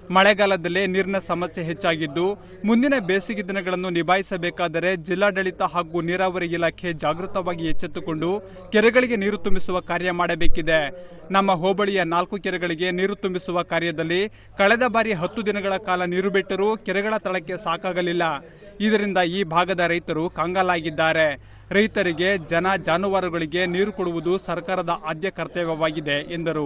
[SPEAKER 1] ಮಳೆಗಾಲದಲ್ಲೇ ನೀರಿನ ಸಮಸ್ಯೆ ಹೆಚ್ಚಾಗಿದ್ದು ಮುಂದಿನ ಬೇಸಿಗೆ ದಿನಗಳನ್ನು ನಿಭಾಯಿಸಬೇಕಾದರೆ ಜಿಲ್ಲಾಡಳಿತ ಹಾಗೂ ನೀರಾವರಿ ಇಲಾಖೆ ಜಾಗೃತವಾಗಿ ಎಚ್ಚೆತ್ತುಕೊಂಡು ಕೆರೆಗಳಿಗೆ ನೀರು ತುಂಬಿಸುವ ಕಾರ್ಯ ಮಾಡಬೇಕಿದೆ ನಮ್ಮ ಹೋಬಳಿಯ ನಾಲ್ಕು ಕೆರೆಗಳಿಗೆ ನೀರು ತುಂಬಿಸುವ ಕಾರ್ಯದಲ್ಲಿ ಕಳೆದ ಬಾರಿ ಹತ್ತು ದಿನಗಳ ಕಾಲ ನೀರು ಬಿಟ್ಟರೂ ಕೆರೆಗಳ ತಳಕ್ಕೆ ಸಾಕಾಗಲಿಲ್ಲ ಇದರಿಂದ ಈ ಭಾಗದ ರೈತರು ಕಂಗಾಲಾಗಿದ್ದಾರೆ ರೈತರಿಗೆ ಜನ ಜಾನುವಾರುಗಳಿಗೆ ನೀರು ಕೊಡುವುದು ಸರ್ಕಾರದ ಆದ್ಯ ಕರ್ತವ್ಯವಾಗಿದೆ ಎಂದರು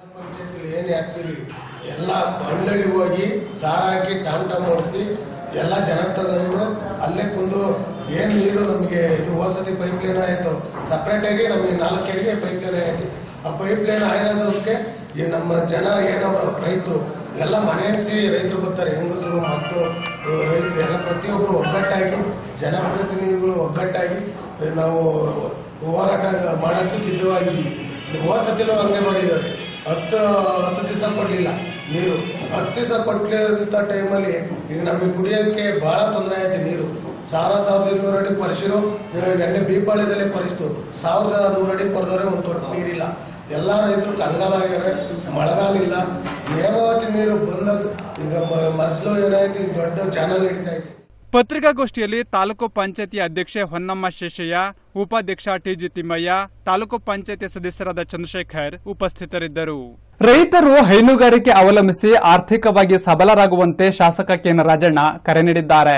[SPEAKER 12] ಏನೇ ಹಾಕ್ತೀರಿ ಎಲ್ಲ ಹಳ್ಳಿಗೆ ಹೋಗಿ ಸಾರ ಹಾಕಿ ಟಾಮ್ ಟಾಮ್ ಓಡಿಸಿ ಎಲ್ಲ ಜನ ತಗೊಂಡು ಅಲ್ಲೇ ಕುಂದು ಏನು ನೀರು ನಮಗೆ ಇದು ಹೋಸತಿ ಪೈಪ್ ಲೈನ್ ಆಯಿತು ಸಪ್ರೇಟಾಗಿ ನಮಗೆ ನಾಲ್ಕರಿಗೆ ಪೈಪ್ ಲೈನ್ ಆಯ್ತು ಆ ಪೈಪ್ ಲೈನ್ ಆಗಿರೋದಕ್ಕೆ ಈ ನಮ್ಮ ಜನ ಏನವರು ರೈತರು ಎಲ್ಲ ಮನೆ ಎಣಿಸಿ ರೈತರು ಬರ್ತಾರೆ ಹೆಂಗಸರು ಮಕ್ಕಳು ರೈತರು ಎಲ್ಲ ಪ್ರತಿಯೊಬ್ಬರು ಒಗ್ಗಟ್ಟಾಗಿ ಜನಪ್ರತಿನಿಧಿಗಳು ಒಗ್ಗಟ್ಟಾಗಿ ನಾವು ಹೋರಾಟ ಮಾಡೋಕ್ಕೆ ಸಿದ್ಧವಾಗಿದ್ದೀವಿ ಹೋದ ಸತಿಲೂ ಹಂಗೆ ಮಾಡಿದ್ದಾರೆ ಹತ್ತು ಹತ್ತು ದಿವಸ ಕೊಡಲಿಲ್ಲ ನೀರು ಹತ್ತು ದಿವಸ ಕೊಟ್ಟಂಥ ಟೈಮಲ್ಲಿ ಈಗ ನಮಗೆ ಕುಡಿಯೋಕ್ಕೆ ಭಾಳ ತೊಂದರೆ ಆಯ್ತು ನೀರು ಸಾವಿರ ಸಾವಿರದ ಇನ್ನೂರು ಅಡಿ ಕೊರೆಸಿರು ನೆನ್ನೆ ಬೀಪಾಳ್ಯದಲ್ಲೇ ಕೊರೆಸ್ತು ಸಾವಿರದ ನೂರು ಅಡಿ ಕೊರೆದವ್ರೆ ಒಂದು ತೊಟ್ಟು ನೀರಿಲ್ಲ ಎಲ್ಲ ರೈತರು ಕಂಗಾಲಾಗ್ಯಾರೆ ಮಳೆಗಾಲ ಇಲ್ಲ ನೇಮವತಿ ನೀರು ಬಂದಾಗ ಈಗ ಮೊದಲು ಏನಾಯ್ತು ಈ ದೊಡ್ಡ ಚಾನಲ್ ಹಿಡಿತಾ ಐತಿ
[SPEAKER 1] ಪತ್ರಿಕಾಗೋಷ್ಠಿಯಲ್ಲಿ ತಾಲೂಕು ಪಂಚಾಯತಿ ಅಧ್ಯಕ್ಷೆ ಹೊನ್ನಮ್ಮ ಶೇಷಯ್ಯ ಉಪಾಧ್ಯಕ್ಷ ಟಿಜಿ ತಿಮ್ಮಯ್ಯ ತಾಲೂಕು ಪಂಚಾಯತಿ ಸದಸ್ಯರಾದ ಚಂದ್ರಶೇಖರ್ ಉಪಸ್ಥಿತರಿದ್ದರು ರೈತರು ಹೈನುಗಾರಿಕೆ ಅವಲಂಬಿಸಿ ಆರ್ಥಿಕವಾಗಿ ಸಬಲರಾಗುವಂತೆ ಶಾಸಕ ಕೆಎನ್ ರಾಜಣ್ಣ ಕರೆ ನೀಡಿದ್ದಾರೆ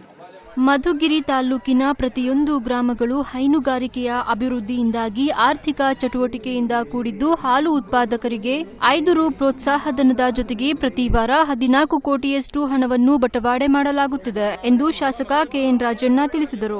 [SPEAKER 11] ಮಧುಗಿರಿ ತಾಲೂಕಿನ ಪ್ರತಿಯೊಂದು ಗ್ರಾಮಗಳು ಹೈನುಗಾರಿಕೆಯ ಅಭಿವೃದ್ಧಿಯಿಂದಾಗಿ ಆರ್ಥಿಕ ಚಟುವಟಿಕೆಯಿಂದ ಕೂಡಿದ್ದು ಹಾಲು ಉತ್ಪಾದಕರಿಗೆ ಐದು ರು ಪ್ರೋತ್ಸಾಹಧನದ ಜೊತೆಗೆ ಪ್ರತಿ ವಾರ ಹದಿನಾಲ್ಕು ಕೋಟಿಯಷ್ಟು ಹಣವನ್ನು ಬಟವಾಡೆ ಮಾಡಲಾಗುತ್ತಿದೆ ಎಂದು ಶಾಸಕ ಕೆಎನ್ ರಾಜಣ್ಣ ತಿಳಿಸಿದರು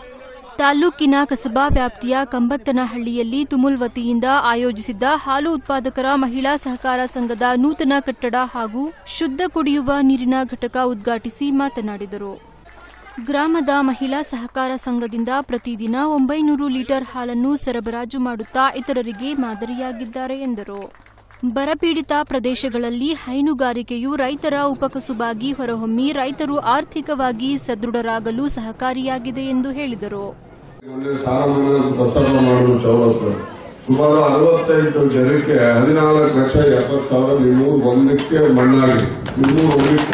[SPEAKER 11] ತಾಲೂಕಿನ ಕಸಬಾ ವ್ಯಾಪ್ತಿಯ ಕಂಬತ್ತನಹಳ್ಳಿಯಲ್ಲಿ ತುಮುಲ್ ವತಿಯಿಂದ ಆಯೋಜಿಸಿದ್ದ ಹಾಲು ಉತ್ಪಾದಕರ ಮಹಿಳಾ ಸಹಕಾರ ಸಂಘದ ನೂತನ ಕಟ್ಟಡ ಹಾಗೂ ಶುದ್ಧ ಕುಡಿಯುವ ನೀರಿನ ಘಟಕ ಉದ್ಘಾಟಿಸಿ ಮಾತನಾಡಿದರು ಗ್ರಾಮದ ಮಹಿಳಾ ಸಹಕಾರ ಸಂಘದಿಂದ ಪ್ರತಿದಿನ ಒಂಬೈನೂರು ಲೀಟರ್ ಹಾಲನ್ನು ಸರಬರಾಜು ಮಾಡುತ್ತಾ ಇತರರಿಗೆ ಮಾದರಿಯಾಗಿದ್ದಾರೆ ಎಂದರು ಬರಪೀಡಿತ ಪ್ರದೇಶಗಳಲ್ಲಿ ಹೈನುಗಾರಿಕೆಯು ರೈತರ ಉಪಕಸುಬಾಗಿ ಹೊರಹೊಮ್ಮಿ ರೈತರು ಆರ್ಥಿಕವಾಗಿ ಸದೃಢರಾಗಲು ಸಹಕಾರಿಯಾಗಿದೆ ಎಂದು ಹೇಳಿದರು
[SPEAKER 13] ಮೊನ್ನೆ ಸಾಲ ಮನ್ನಾ ಪ್ರಸ್ತಾಪ ಮಾಡಲು ಚೌಡಪ್ಪ ಸುಮಾರು ಅರವತ್ತೆಂಟು ಜನಕ್ಕೆ ಹದಿನಾಲ್ಕು ಲಕ್ಷ ಎಪ್ಪತ್ತು ಸಾವಿರ ನಿಮ್ಮೂರು ಒಂದಕ್ಕೆ ಮಣ್ಣಾಗಿದೆ ನಿಮ್ಮೂರು ಒಂದಕ್ಕೆ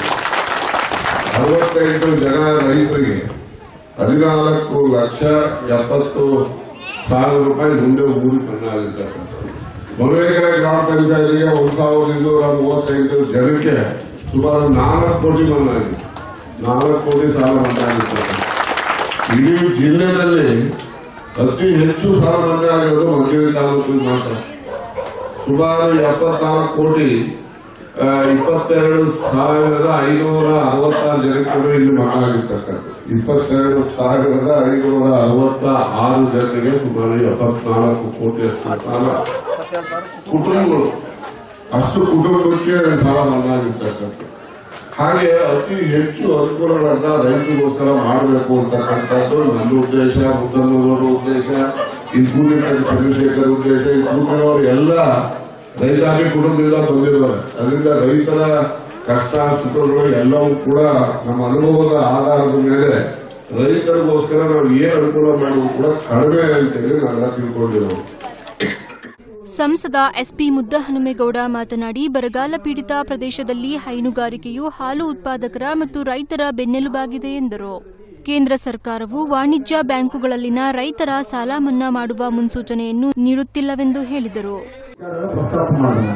[SPEAKER 13] ಅರವತ್ತೆಂಟು ಜನ ರೈತರಿಗೆ ಹದಿನಾಲ್ಕು ಲಕ್ಷ ಎಪ್ಪತ್ತು ಸಾವಿರ ರೂಪಾಯಿ ಮುಂದೆ ಊರಿಗೆ ಮಣ್ಣಾಗಿರ್ತಕ್ಕಂಥ ಮೊದಲನೇ ಗ್ರಾಮ ಪಂಚಾಯತಿಗೆ ಒಂದು ಸಾವಿರದ ಇನ್ನೂರ ಮೂವತ್ತೈದು ಜನಕ್ಕೆ ಸುಮಾರು ನಾಲ್ಕು ಕೋಟಿ ಮಣ್ಣಾಗಿದೆ ನಾಲ್ಕು ಕೋಟಿ ಸಾಲ ಮಣ್ಣಾಗಿರ್ತಕ್ಕಂಥ ಇಡೀ ಜಿಲ್ಲೆಯಲ್ಲಿ ಅತಿ ಹೆಚ್ಚು ಸಾಲ ಮನ್ನಾ ಆಗಿರೋದು ಮಧುಗಿರಿ ತಾಲೂಕಿಗೆ ಮಾತ್ರ ಸುಮಾರು ಎಪ್ಪತ್ನಾಲ್ಕು ಕೋಟಿ ಆ, ಇಪ್ಪತ್ತೆರಡು ಸಾವಿರದ ಐನೂರ ಅರವತ್ತಾರು ಜನಕ್ಕೆ ಇಲ್ಲಿ ಮನ್ನಾ ಆಗಿರ್ತಕ್ಕಂಥ ಇಪ್ಪತ್ತೆರಡು ಸಾವಿರದ ಐನೂರ ಅರವತ್ತ ಆರು ಜನರಿಗೆ ಸುಮಾರು ಎಪ್ಪತ್ನಾಲ್ಕು ಕೋಟಿಯಷ್ಟು ಸಾಲ ಕುಟುಂಬಗಳು ಅಷ್ಟು ಕುಟುಂಬಕ್ಕೆ ಸಾಲ ಮನ್ನಾ ಆಗಿರ್ತಕ್ಕಂಥ ಹಾಗೆ ಅತಿ ಹೆಚ್ಚು ಅನುಕೂಲಗಳನ್ನ ರೈತರಿಗೋಸ್ಕರ ಮಾಡಬೇಕು ಅಂತಕ್ಕಂಥದ್ದು ನನ್ನ ಉದ್ದೇಶ ಮುದ್ದನ್ನೂರವರ ಉದ್ದೇಶ ಈ ಕೂಡಿನ ಚಂದ್ರಶೇಖರ್ ಉದ್ದೇಶ ಈ ಕೂಡಿನವರು ಎಲ್ಲ ರೈತಾಪಿ ಕುಟುಂಬದಿಂದ ಬಂದಿದ್ದಾರೆ ಅದರಿಂದ ರೈತರ ಕಷ್ಟ ಸುಖಗಳು ಎಲ್ಲವೂ ಕೂಡ ನಮ್ಮ ಅನುಭವದ ಆಧಾರದ ಮೇಲೆ ರೈತರಿಗೋಸ್ಕರ ನಾವು ಏನ್ ಅನುಕೂಲ ಮಾಡೋದು ಕೂಡ ಕಡಿಮೆ ಅಂತೇಳಿ ನಾವೆಲ್ಲ ತಿಳ್ಕೊಂಡಿರೋದು
[SPEAKER 11] ಸಂಸದ ಎಸ್ಪಿ ಮುದ್ದಹನುಮೇಗೌಡ ಮಾತನಾಡಿ ಬರಗಾಲ ಪೀಡಿತ ಪ್ರದೇಶದಲ್ಲಿ ಹೈನುಗಾರಿಕೆಯು ಹಾಲು ಉತ್ಪಾದಕರ ಮತ್ತು ರೈತರ ಬೆನ್ನೆಲುಬಾಗಿದೆ ಎಂದರು ಕೇಂದ್ರ ಸರ್ಕಾರವು ವಾಣಿಜ್ಯ ಬ್ಯಾಂಕುಗಳಲ್ಲಿನ ರೈತರ ಸಾಲ ಮನ್ನಾ ಮಾಡುವ ಮುನ್ಸೂಚನೆಯನ್ನು ನೀಡುತ್ತಿಲ್ಲವೆಂದು ಹೇಳಿದರು
[SPEAKER 14] ಪ್ರಸ್ತಾಪ ಮಾಡೋಣ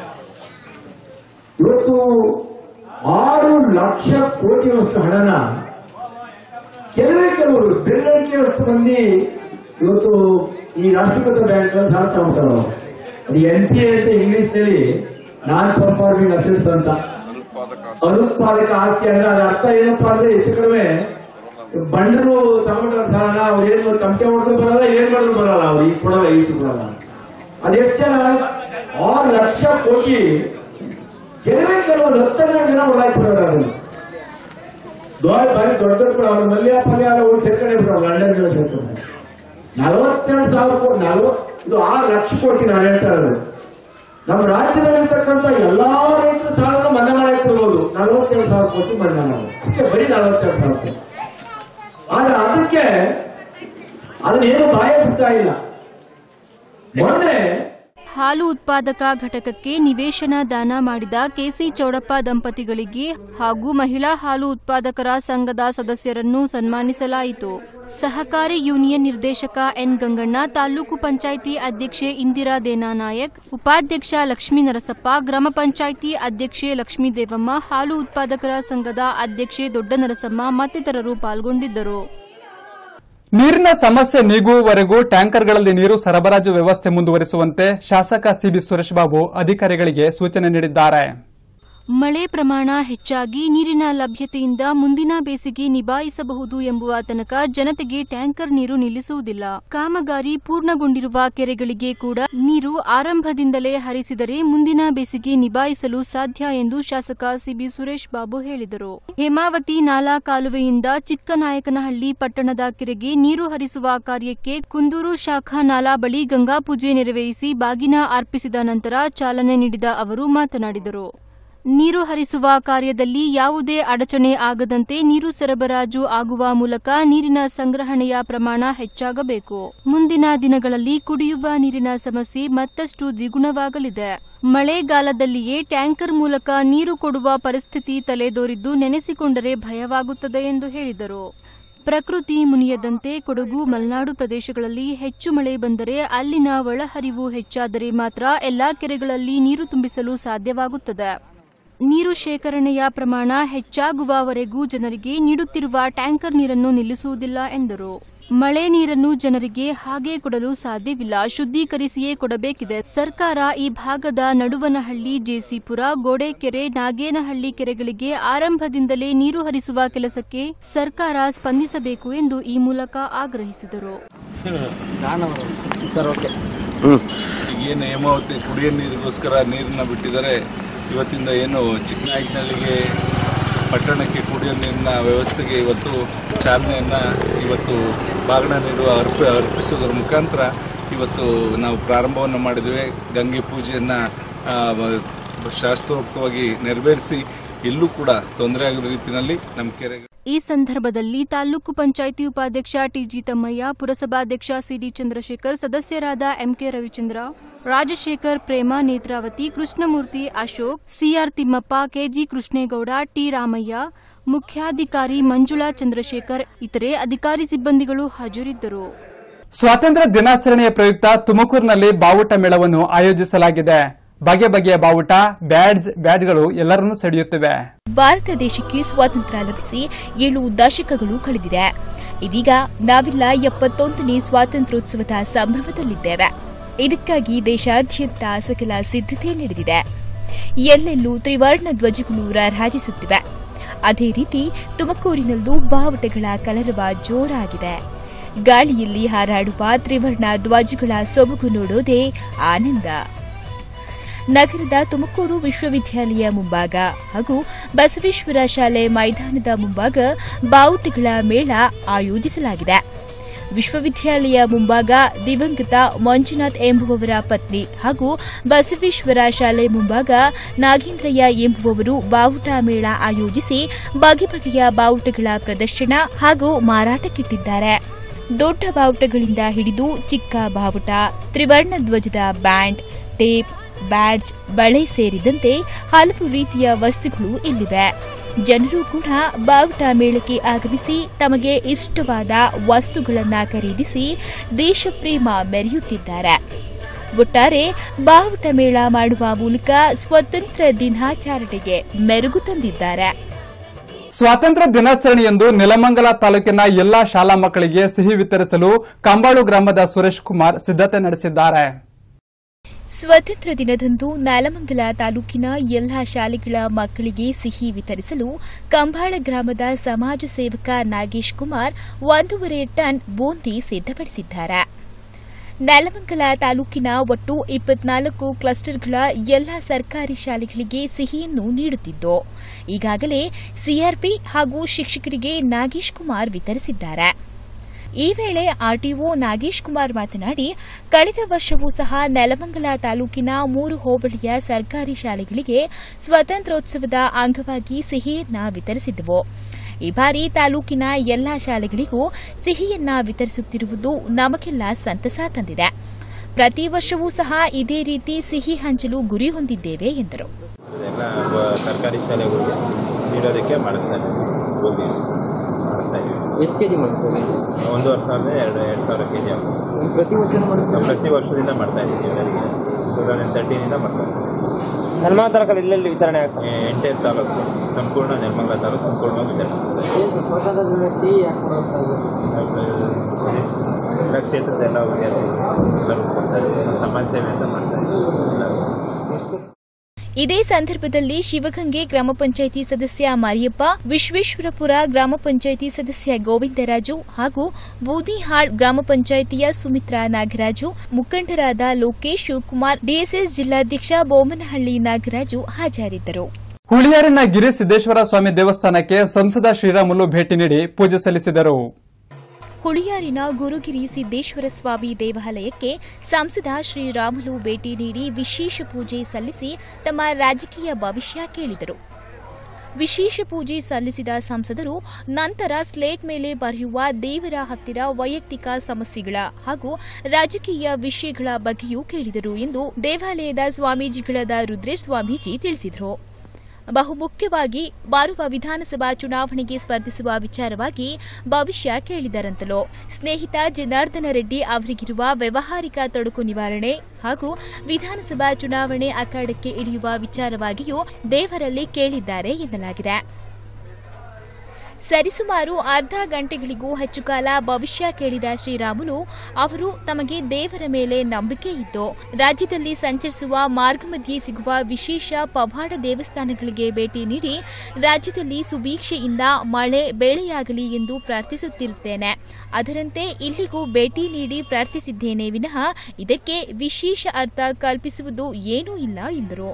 [SPEAKER 14] ಇವತ್ತು ಆರು ಲಕ್ಷ ಕೋಟಿಯಷ್ಟು ಹಣನ ಕೆಲವೇ ಕೆಲವರು ಬೆರಳಿಕೆಯಷ್ಟು ಮಂದಿ ಇವತ್ತು ಈ ರಾಷ್ಟ್ರೀಕೃತ ಬ್ಯಾಂಕ್ ಸಾಲ ತಗೊಳ್ತಾರ ಅದು ಎನ್ ಪಿ ಅಂತ ಇಂಗ್ಲಿಷ್ ನಲ್ಲಿ ನಾನ್ ಪರ್ಫಾರ್ಮಿಂಗ್ ಅಸೆಟ್ಸ್ ಅಂತ ಅನುತ್ಪಾದಕ ಆಸ್ತಿ ಅಂದ್ರೆ ಅದ್ರ ಅರ್ಥ ಏನಪ್ಪಾ ಅಂದ್ರೆ ಹೆಚ್ಚು ಕಡಿಮೆ ಬಂಡರು ತಗೊಂಡ ಸಾಲ ಅವ್ರು ಏನು ತಮಟೆ ಹೊಡೆದು ಬರಲ್ಲ ಏನ್ ಮಾಡಿದ್ರು ಬರಲ್ಲ ಅವ್ರು ಈಗ ಕೊಡಲ್ಲ ಈಚೆ ಕೊಡಲ್ಲ ಅದು ಎಷ್ಟು ಜನ ಆರು ಲಕ್ಷ ಕೋಟಿ ಕೆಲವೇ ಕೆಲವೊಂದು ಹತ್ತೆರಡು ಜನ ಒಳಗಾಕ್ಬಿಡೋರು ಅದನ್ನು ದೊಡ್ಡ ಬಾರಿ ದೊಡ್ಡ ದೊಡ್ಡ ಕೂಡ ಅವ್ರು ಮಲ್ಯ ಪಲ್ಯ ಎಲ್ಲ ಓಡಿ ಸೇರ್ಕೊಂಡೇ ಬಿಡೋರು ಲಂಡನ್ ಸೇರ್ಕೊಂಡು ನಲವತ್ತೆರಡು ಸಾವಿರ ಕೋಟಿ ನಲವತ್ ಇದು ಆರು ಲಕ್ಷ ಕೋಟಿ ನಾನು ಹೇಳ್ತಾ ಇರೋದು ನಮ್ಮ ರಾಜ್ಯದಲ್ಲಿರ್ತಕ್ಕಂಥ ಎಲ್ಲಾ ರೈತರ ಸಾಲನ ಮನ್ನಾ ಮಾಡಕ್ಕೆ ಕೊಡ್ಬೋದು ನಲವತ್ತೆರಡು ಸಾವಿರ ಕೋಟಿ ಮನ್ನಾ ಮಾಡೋದು ಅಷ್ಟೇ ಬರೀ ನಲವತ್ತೆರಡು ಸಾವಿರ ಕೋಟಿ ಆದ್ರೆ ಅದಕ್ಕೆ ಅದನ್ನೇನು ಬಾಯ ಬಿಡ್ತಾ ಇಲ್ಲ ಮೊನ್ನೆ
[SPEAKER 11] ಹಾಲು ಉತ್ಪಾದಕ ಘಟಕಕ್ಕೆ ನಿವೇಶನ ದಾನ ಮಾಡಿದ ಕೆಸಿ ಚೌಡಪ್ಪ ದಂಪತಿಗಳಿಗೆ ಹಾಗೂ ಮಹಿಳಾ ಹಾಲು ಉತ್ಪಾದಕರ ಸಂಘದ ಸದಸ್ಯರನ್ನು ಸನ್ಮಾನಿಸಲಾಯಿತು ಸಹಕಾರಿ ಯೂನಿಯನ್ ನಿರ್ದೇಶಕ ಎನ್ ಗಂಗಣ್ಣ ತಾಲೂಕು ಪಂಚಾಯಿತಿ ಅಧ್ಯಕ್ಷೆ ಇಂದಿರಾ ದೇನಾನಾಯಕ್ ಉಪಾಧ್ಯಕ್ಷ ಲಕ್ಷ್ಮೀ ನರಸಪ್ಪ ಗ್ರಾಮ ಪಂಚಾಯಿತಿ ಅಧ್ಯಕ್ಷೆ ಲಕ್ಷ್ಮೀ ದೇವಮ್ಮ ಹಾಲು ಉತ್ಪಾದಕರ ಸಂಘದ ಅಧ್ಯಕ್ಷೆ ದೊಡ್ಡ ನರಸಮ್ಮ ಮತ್ತಿತರರು ಪಾಲ್ಗೊಂಡಿದ್ದರು
[SPEAKER 1] ನೀರಿನ ಸಮಸ್ಯೆ ನೀಗುವವರೆಗೂ ಟ್ಯಾಂಕರ್ಗಳಲ್ಲಿ ನೀರು ಸರಬರಾಜು ವ್ಯವಸ್ಥೆ ಮುಂದುವರಿಸುವಂತೆ ಶಾಸಕ ಸಿಬಿ ಸುರೇಶ್ ಬಾಬು ಅಧಿಕಾರಿಗಳಿಗೆ ಸೂಚನೆ ನೀಡಿದ್ದಾರೆ
[SPEAKER 11] ಮಳೆ ಪ್ರಮಾಣ ಹೆಚ್ಚಾಗಿ ನೀರಿನ ಲಭ್ಯತೆಯಿಂದ ಮುಂದಿನ ಬೇಸಿಗೆ ನಿಭಾಯಿಸಬಹುದು ಎಂಬುವ ತನಕ ಜನತೆಗೆ ಟ್ಯಾಂಕರ್ ನೀರು ನಿಲ್ಲಿಸುವುದಿಲ್ಲ ಕಾಮಗಾರಿ ಪೂರ್ಣಗೊಂಡಿರುವ ಕೆರೆಗಳಿಗೆ ಕೂಡ ನೀರು ಆರಂಭದಿಂದಲೇ ಹರಿಸಿದರೆ ಮುಂದಿನ ಬೇಸಿಗೆ ನಿಭಾಯಿಸಲು ಸಾಧ್ಯ ಎಂದು ಶಾಸಕ ಸಿಬಿ ಸುರೇಶ್ ಬಾಬು ಹೇಳಿದರು ಹೇಮಾವತಿ ನಾಲಾ ಕಾಲುವೆಯಿಂದ ಚಿಕ್ಕನಾಯಕನಹಳ್ಳಿ ಪಟ್ಟಣದ ಕೆರೆಗೆ ನೀರು ಹರಿಸುವ ಕಾರ್ಯಕ್ಕೆ ಕುಂದೂರು ಶಾಖಾ ನಾಲಾ ಬಳಿ ಗಂಗಾ ಪೂಜೆ ನೆರವೇರಿಸಿ ಬಾಗಿನ ಅರ್ಪಿಸಿದ ನಂತರ ಚಾಲನೆ ನೀಡಿದ ಅವರು ಮಾತನಾಡಿದರು ನೀರು ಹರಿಸುವ ಕಾರ್ಯದಲ್ಲಿ ಯಾವುದೇ ಅಡಚಣೆ ಆಗದಂತೆ ನೀರು ಸರಬರಾಜು ಆಗುವ ಮೂಲಕ ನೀರಿನ ಸಂಗ್ರಹಣೆಯ ಪ್ರಮಾಣ ಹೆಚ್ಚಾಗಬೇಕು ಮುಂದಿನ ದಿನಗಳಲ್ಲಿ ಕುಡಿಯುವ ನೀರಿನ ಸಮಸ್ಯೆ ಮತ್ತಷ್ಟು ದ್ವಿಗುಣವಾಗಲಿದೆ ಮಳೆಗಾಲದಲ್ಲಿಯೇ ಟ್ಯಾಂಕರ್ ಮೂಲಕ ನೀರು ಕೊಡುವ ಪರಿಸ್ಥಿತಿ ತಲೆದೋರಿದ್ದು ನೆನೆಸಿಕೊಂಡರೆ ಭಯವಾಗುತ್ತದೆ ಎಂದು ಹೇಳಿದರು ಪ್ರಕೃತಿ ಮುನಿಯದಂತೆ ಕೊಡಗು ಮಲೆನಾಡು ಪ್ರದೇಶಗಳಲ್ಲಿ ಹೆಚ್ಚು ಮಳೆ ಬಂದರೆ ಅಲ್ಲಿನ ಒಳಹರಿವು ಹೆಚ್ಚಾದರೆ ಮಾತ್ರ ಎಲ್ಲಾ ಕೆರೆಗಳಲ್ಲಿ ನೀರು ತುಂಬಿಸಲು ಸಾಧ್ಯವಾಗುತ್ತದೆ ನೀರು ಶೇಖರಣೆಯ ಪ್ರಮಾಣ ಹೆಚ್ಚಾಗುವವರೆಗೂ ಜನರಿಗೆ ನೀಡುತ್ತಿರುವ ಟ್ಯಾಂಕರ್ ನೀರನ್ನು ನಿಲ್ಲಿಸುವುದಿಲ್ಲ ಎಂದರು ಮಳೆ ನೀರನ್ನು ಜನರಿಗೆ ಹಾಗೆ ಕೊಡಲು ಸಾಧ್ಯವಿಲ್ಲ ಶುದ್ದೀಕರಿಸಿಯೇ ಕೊಡಬೇಕಿದೆ ಸರ್ಕಾರ ಈ ಭಾಗದ ನಡುವನಹಳ್ಳಿ ಜೆಸಿಪುರ ಗೋಡೆಕೆರೆ ನಾಗೇನಹಳ್ಳಿ ಕೆರೆಗಳಿಗೆ ಆರಂಭದಿಂದಲೇ ನೀರು ಹರಿಸುವ ಕೆಲಸಕ್ಕೆ ಸರ್ಕಾರ ಸ್ಪಂದಿಸಬೇಕು ಎಂದು ಈ ಮೂಲಕ ಆಗ್ರಹಿಸಿದರು
[SPEAKER 15] ಏನು ಹೇಮಾವತಿ ಕುಡಿಯೋ ನೀರಿಗೋಸ್ಕರ ನೀರನ್ನ ಬಿಟ್ಟಿದ್ದಾರೆ ಇವತ್ತಿಂದ ಏನು ಚಿಕ್ಕನಾಯಕನಹಳ್ಳಿಗೆ ಪಟ್ಟಣಕ್ಕೆ ಕುಡಿಯೋ ನೀರಿನ ವ್ಯವಸ್ಥೆಗೆ ಇವತ್ತು ಚಾಲನೆಯನ್ನು ಇವತ್ತು ಬಾಗಣ ನೀರು ಅರ್ಪ ಅರ್ಪಿಸೋದ್ರ ಮುಖಾಂತರ ಇವತ್ತು ನಾವು ಪ್ರಾರಂಭವನ್ನು ಮಾಡಿದ್ದೇವೆ ಗಂಗೆ ಪೂಜೆಯನ್ನು ಶಾಸ್ತ್ರೋಕ್ತವಾಗಿ ನೆರವೇರಿಸಿ ಎಲ್ಲೂ ಕೂಡ ತೊಂದರೆ ಆಗದ ರೀತಿಯಲ್ಲಿ ನಮ್ಮ ಕೆರೆಗೆ
[SPEAKER 11] ಈ ಸಂದರ್ಭದಲ್ಲಿ ತಾಲೂಕು ಪಂಚಾಯಿತಿ ಉಪಾಧ್ಯಕ್ಷ ಟಿಜಿ ತಮ್ಮಯ್ಯ ಪುರಸಭಾಧ್ಯಕ್ಷ ಸಿಡಿ ಚಂದ್ರಶೇಖರ್ ಸದಸ್ಯರಾದ MK Ravichandra Rajashekar Prema Netravathi Krishnamurthy Ashok CR Thimmappa KG Krishnegowda T Ramaiah ಮುಖ್ಯಾಧಿಕಾರಿ ಮಂಜುಳಾ ಚಂದ್ರಶೇಖರ್ ಇತರೆ ಅಧಿಕಾರಿ ಸಿಬ್ಬಂದಿಗಳು ಹಾಜರಿದ್ದರು
[SPEAKER 1] ಸ್ವಾತಂತ್ರ್ಯ ದಿನಾಚರಣೆಯ ಪ್ರಯುಕ್ತ ತುಮಕೂರಿನಲ್ಲಿ ಬಾವುಟ ಮೇಳವನ್ನು ಆಯೋಜಿಸಲಾಗಿದೆ ಬಗೆ ಬಗೆಯ ಬಾವುಟ ಬ್ಯಾಡ್ಜ್ ಬ್ಯಾಡ್ಗಳು ಎಲ್ಲರನ್ನೂ ಸೆಳೆಯುತ್ತಿವೆ
[SPEAKER 2] ಭಾರತ ದೇಶಕ್ಕೆ ಸ್ವಾತಂತ್ರ್ಯ ಲಭಿಸಿ ಏಳು ದಶಕಗಳು ಕಳೆದಿದೆ ಇದೀಗ ನಾವೆಲ್ಲ ಎಪ್ಪತ್ತೊಂದನೇ ಸ್ವಾತಂತ್ರ್ಯೋತ್ಸವದ ಸಂಭ್ರಮದಲ್ಲಿದ್ದೇವೆ ಇದಕ್ಕಾಗಿ ದೇಶಾದ್ಯಂತ ಸಕಲ ಸಿದ್ದತೆ ನಡೆದಿದೆ ಎಲ್ಲೆಲ್ಲೂ ತ್ರಿವರ್ಣ ಧ್ವಜಗಳು ರಾರಾಜಿಸುತ್ತಿವೆ ಅದೇ ರೀತಿ ತುಮಕೂರಿನಲ್ಲೂ ಬಾವುಟಗಳ ಕಲರವ ಜೋರಾಗಿದೆ ಗಾಳಿಯಲ್ಲಿ ಹಾರಾಡುವ ತ್ರಿವರ್ಣ ಧ್ವಜಗಳ ಸೊಬಗು ನೋಡೋದೇ ಆನಂದ ನಗರದ ತುಮಕೂರು ವಿಶ್ವವಿದ್ಯಾಲಯ ಮುಂಭಾಗ ಹಾಗೂ ಬಸವೇಶ್ವರ ಶಾಲೆ ಮೈದಾನದ ಮುಂಭಾಗ ಬಾವುಟಗಳ ಮೇಳ ಆಯೋಜಿಸಲಾಗಿದೆ ವಿಶ್ವವಿದ್ಯಾಲಯ ಮುಂಭಾಗ ದಿವಂಗತ ಮಂಜುನಾಥ್ ಎಂಬುವವರ ಪತ್ನಿ ಹಾಗೂ ಬಸವೇಶ್ವರ ಶಾಲೆ ಮುಂಭಾಗ ನಾಗೇಂದ್ರಯ್ಯ ಎಂಬುವವರು ಬಾವುಟ ಮೇಳ ಆಯೋಜಿಸಿ ಬಗೆ ಬಗೆಯ ಬಾವುಟಗಳ ಪ್ರದರ್ಶನ ಹಾಗೂ ಮಾರಾಟಕ್ಕಿಟ್ಟಿದ್ದಾರೆ ದೊಡ್ಡ ಬಾವುಟಗಳಿಂದ ಹಿಡಿದು ಚಿಕ್ಕ ಬಾವುಟ ತ್ರಿವರ್ಣ ಧ್ವಜದ ಬ್ಯಾಂಡ್ ಟೇಪ್ ಬ್ಯಾಡ್ಜ್ ಬಳೆ ಸೇರಿದಂತೆ ಹಲವು ರೀತಿಯ ವಸ್ತುಗಳು ಇಲ್ಲಿವೆ ಜನರು ಕೂಡ ಬಾವುಟ ಮೇಳಕ್ಕೆ ಆಗಮಿಸಿ ತಮಗೆ ಇಷ್ಟವಾದ ವಸ್ತುಗಳನ್ನು ಖರೀದಿಸಿ ದೇಶಪ್ರೇಮ ಮೆರೆಯುತ್ತಿದ್ದಾರೆ ಒಟ್ಟಾರೆ ಬಾವುಟ ಮೇಳ ಮಾಡುವ ಮೂಲಕ ಸ್ವತಂತ್ರ ದಿನಾಚರಣೆಗೆ ಮೆರುಗು ತಂದಿದ್ದಾರೆ
[SPEAKER 1] ಸ್ವಾತಂತ್ರ್ಯ ದಿನಾಚರಣೆಯಂದು ನೆಲಮಂಗಲ ತಾಲೂಕಿನ ಎಲ್ಲಾ ಶಾಲಾ ಮಕ್ಕಳಿಗೆ ಸಿಹಿ ವಿತರಿಸಲು ಕಂಬಾಳು ಗ್ರಾಮದ ಸುರೇಶ್ ಕುಮಾರ್ ಸಿದ್ದತೆ ನಡೆಸಿದ್ದಾರೆ
[SPEAKER 2] ಸ್ವಾತಂತ್ರ್ಯ ದಿನದಂದು ನಾಲಮಂಗಲ ತಾಲೂಕಿನ ಎಲ್ಲಾ ಶಾಲೆಗಳ ಮಕ್ಕಳಿಗೆ ಸಿಹಿ ವಿತರಿಸಲು ಕಂಬಾಳ ಗ್ರಾಮದ ಸಮಾಜ ಸೇವಕ ನಾಗೇಶ್ ಕುಮಾರ್ ಒಂದೂವರೆ ಟನ್ ಬೂಂದಿ ಸಿದ್ದಪಡಿಸಿದ್ದಾರೆ ನೆಲಮಂಗಲ ತಾಲೂಕಿನ ಒಟ್ಟು ಇಪ್ಪತ್ನಾಲ್ಕು ಕ್ಲಸ್ಟರ್ಗಳ ಎಲ್ಲಾ ಸರ್ಕಾರಿ ಶಾಲೆಗಳಿಗೆ ಸಿಹಿಯನ್ನು ನೀಡುತ್ತಿದ್ದು ಈಗಾಗಲೇ ಸಿಆರ್ಪಿ ಹಾಗೂ ಶಿಕ್ಷಕರಿಗೆ ನಾಗೇಶ್ ಕುಮಾರ್ ವಿತರಿಸಿದ್ದಾರೆ ಈ ವೇಳೆ ಆರ್ಟಿಒ ನಾಗೇಶ್ ಕುಮಾರ್ ಮಾತನಾಡಿ ಕಳೆದ ವರ್ಷವೂ ಸಹ ನೆಲಮಂಗಲ ತಾಲೂಕಿನ ಮೂರು ಹೋಬಳಿಯ ಸರ್ಕಾರಿ ಶಾಲೆಗಳಿಗೆ ಸ್ವಾತಂತ್ರ್ಯೋತ್ಸವದ ಅಂಗವಾಗಿ ಸಿಹಿಯನ್ನ ವಿತರಿಸಿದ್ದವು ಈ ಬಾರಿ ತಾಲೂಕಿನ ಎಲ್ಲಾ ಶಾಲೆಗಳಿಗೂ ಸಿಹಿಯನ್ನ ವಿತರಿಸುತ್ತಿರುವುದು ನಮಗೆಲ್ಲ ಸಂತಸ ತಂದಿದೆ ಪ್ರತಿ ವರ್ಷವೂ ಸಹ ಇದೇ ರೀತಿ ಸಿಹಿ ಹಂಚಲು ಗುರಿ ಹೊಂದಿದ್ದೇವೆ ಎಂದರು
[SPEAKER 16] ಎಲ್ಲ ಬ- ಸರ್ಕಾರಿ ಶಾಲೆಗಳಿಗೆ ನೀಡೋದಕ್ಕೆ ಮಾಡಿಸ್ತಾರೆ ಗೋಧಿ ಮಾಡಿಸ್ತಾ ಇದ್ದೀವಿ
[SPEAKER 17] ಎಷ್ಟು ಕೆಜಿ ಮಾಡ್ತಾರೆ
[SPEAKER 16] ಒಂದೂವರೆ ಸಾವಿರದ ಎರಡು ಎರಡು ಸಾವಿರ ಕೆ ಜಿ ಆಗುತ್ತೆ
[SPEAKER 17] ಪ್ರತಿ ವರ್ಷ
[SPEAKER 16] ಪ್ರತಿ ವರ್ಷದಿಂದ ಮಾಡ್ತಾ ಇದ್ದೀವಿ ಎಲ್ಲರಿಗೆ ಟೂ ತೌಸಂಡ್ ತರ್ಟೀನಿಂದ ಮಾಡ್ತಾ ಇದ್ದೀವಿ
[SPEAKER 17] ನಿರ್ಮಾಣ ತಾಲೂಕಲ್ಲಿ ಎಲ್ಲೆಲ್ಲಿ ವಿತರಣೆ ಆಗ್ತದೆ
[SPEAKER 16] ಎ- ಎಂಟೇ ತಾಲೂಕು ಸಂಪೂರ್ಣ ನಿರ್ಮಲ ತಾಲೂಕು ಸಂಪೂರ್ಣವಾಗಿ ವಿತರಣೆ ಮಾಡ್ತಾ ಇದ್ದೀವಿ. ಎಲ್ಲ ಕ್ಷೇತ್ರದ ಎಲ್ಲ ವಿದ್ಯಾರ್ಥಿಗಳು ಎಲ್ಲರೂ ಕೊಡ್ತಾ ಇದ್ದೀವಿ ಸಮಾಜ ಸೇವೆ ಅಂತ ಮಾಡ್ತಾ ಇದ್ದೀವಿ ಎಲ್ಲರೂ
[SPEAKER 2] ಇದೇ ಸಂದರ್ಭದಲ್ಲಿ ಶಿವಗಂಗೆ ಗ್ರಾಮ ಪಂಚಾಯಿತಿ ಸದಸ್ಯ ಮರಿಯಪ್ಪ ವಿಶ್ವೇಶ್ವರಪುರ ಗ್ರಾಮ ಪಂಚಾಯಿತಿ ಸದಸ್ಯ ಗೋವಿಂದರಾಜು ಹಾಗೂ ಬೂದಿಹಾಳ್ ಗ್ರಾಮ ಪಂಚಾಯಿತಿಯ ಸುಮಿತ್ರಾ ನಾಗರಾಜು ಮುಖಂಡರಾದ ಲೋಕೇಶ್ ಶಿವಕುಮಾರ್ ಡಿಎಸ್ಎಸ್ ಜಿಲ್ಲಾಧ್ಯಕ್ಷ ಬೋಮನಹಳ್ಳಿ ನಾಗರಾಜು ಹಾಜರಿದ್ದರು
[SPEAKER 1] ಹುಳಿಯಾರಿನ ಗಿರಿಸಿದ್ದೇಶ್ವರ ಸ್ವಾಮಿ ದೇವಸ್ಥಾನಕ್ಕೆ ಸಂಸದ ಶ್ರೀರಾಮುಲು ಭೇಟಿ ನೀಡಿ ಪೂಜೆ ಸಲ್ಲಿಸಿದರು
[SPEAKER 2] ಹುಳಿಯಾರಿನ ಗುರುಗಿರಿ ಸಿದ್ದೇಶ್ವರ ಸ್ವಾಮಿ ದೇವಾಲಯಕ್ಕೆ ಸಂಸದ ಶ್ರೀರಾಮುಲು ಭೇಟಿ ನೀಡಿ ವಿಶೇಷ ಪೂಜೆ ಸಲ್ಲಿಸಿ ತಮ್ಮ ರಾಜಕೀಯ ಭವಿಷ್ಯ ಕೇಳಿದರು ವಿಶೇಷ ಪೂಜೆ ಸಲ್ಲಿಸಿದ ಸಂಸದರು ನಂತರ ಸ್ಲೇಟ್ ಮೇಲೆ ಬರೆಯುವ ದೇವರ ಹತ್ತಿರ ವೈಯಕ್ತಿಕ ಸಮಸ್ಯೆಗಳ ಹಾಗೂ ರಾಜಕೀಯ ವಿಷಯಗಳ ಬಗ್ಗೆಯೂ ಕೇಳಿದರು ಎಂದು ದೇವಾಲಯದ ಸ್ವಾಮೀಜಿಗಳಾದ ರುದ್ರೇಶ್ ಸ್ವಾಮೀಜಿ ತಿಳಿಸಿದರು ಬಹುಮುಖ್ಯವಾಗಿ ಬರುವ ವಿಧಾನಸಭಾ ಚುನಾವಣೆಗೆ ಸ್ಪರ್ಧಿಸುವ ವಿಚಾರವಾಗಿ ಭವಿಷ್ಯ ಕೇಳಿದರಂತಲೋ ಸ್ನೇಹಿತ ಜನಾರ್ದನ ರೆಡ್ಡಿ ಅವರಿಗಿರುವ ವ್ಯವಹಾರಿಕ ತೊಡಕು ನಿವಾರಣೆ ಹಾಗೂ ವಿಧಾನಸಭಾ ಚುನಾವಣೆ ಅಖಾಡಕ್ಕೆ ಇಳಿಯುವ ವಿಚಾರವಾಗಿಯೂ ದೇವರಲ್ಲಿ ಕೇಳಿದ್ದಾರೆ ಎನ್ನಲಾಗಿದೆ ಸರಿಸುಮಾರು ಅರ್ಧ ಗಂಟೆಗಳಿಗೂ ಹೆಚ್ಚು ಕಾಲ ಭವಿಷ್ಯ ಕೇಳಿದ ಶ್ರೀರಾಮುಲು ಅವರು ತಮಗೆ ದೇವರ ಮೇಲೆ ನಂಬಿಕೆ ಇದ್ದು ರಾಜ್ಯದಲ್ಲಿ ಸಂಚರಿಸುವ ಮಾರ್ಗ ಮಧ್ಯೆ ಸಿಗುವ ವಿಶೇಷ ಪವಾಡ ದೇವಸ್ಥಾನಗಳಿಗೆ ಭೇಟಿ ನೀಡಿ ರಾಜ್ಯದಲ್ಲಿ ಸುಭೀಕ್ಷೆಯಿಂದ ಮಳೆ ಬೆಳೆಯಾಗಲಿ ಎಂದು ಪ್ರಾರ್ಥಿಸುತ್ತಿರುತ್ತೇನೆ ಅದರಂತೆ ಇಲ್ಲಿಗೂ ಭೇಟಿ ನೀಡಿ ಪ್ರಾರ್ಥಿಸಿದ್ದೇನೆ ವಿನಃ ಇದಕ್ಕೆ ವಿಶೇಷ ಅರ್ಥ ಕಲ್ಪಿಸುವುದು ಏನೂ ಇಲ್ಲ ಎಂದರು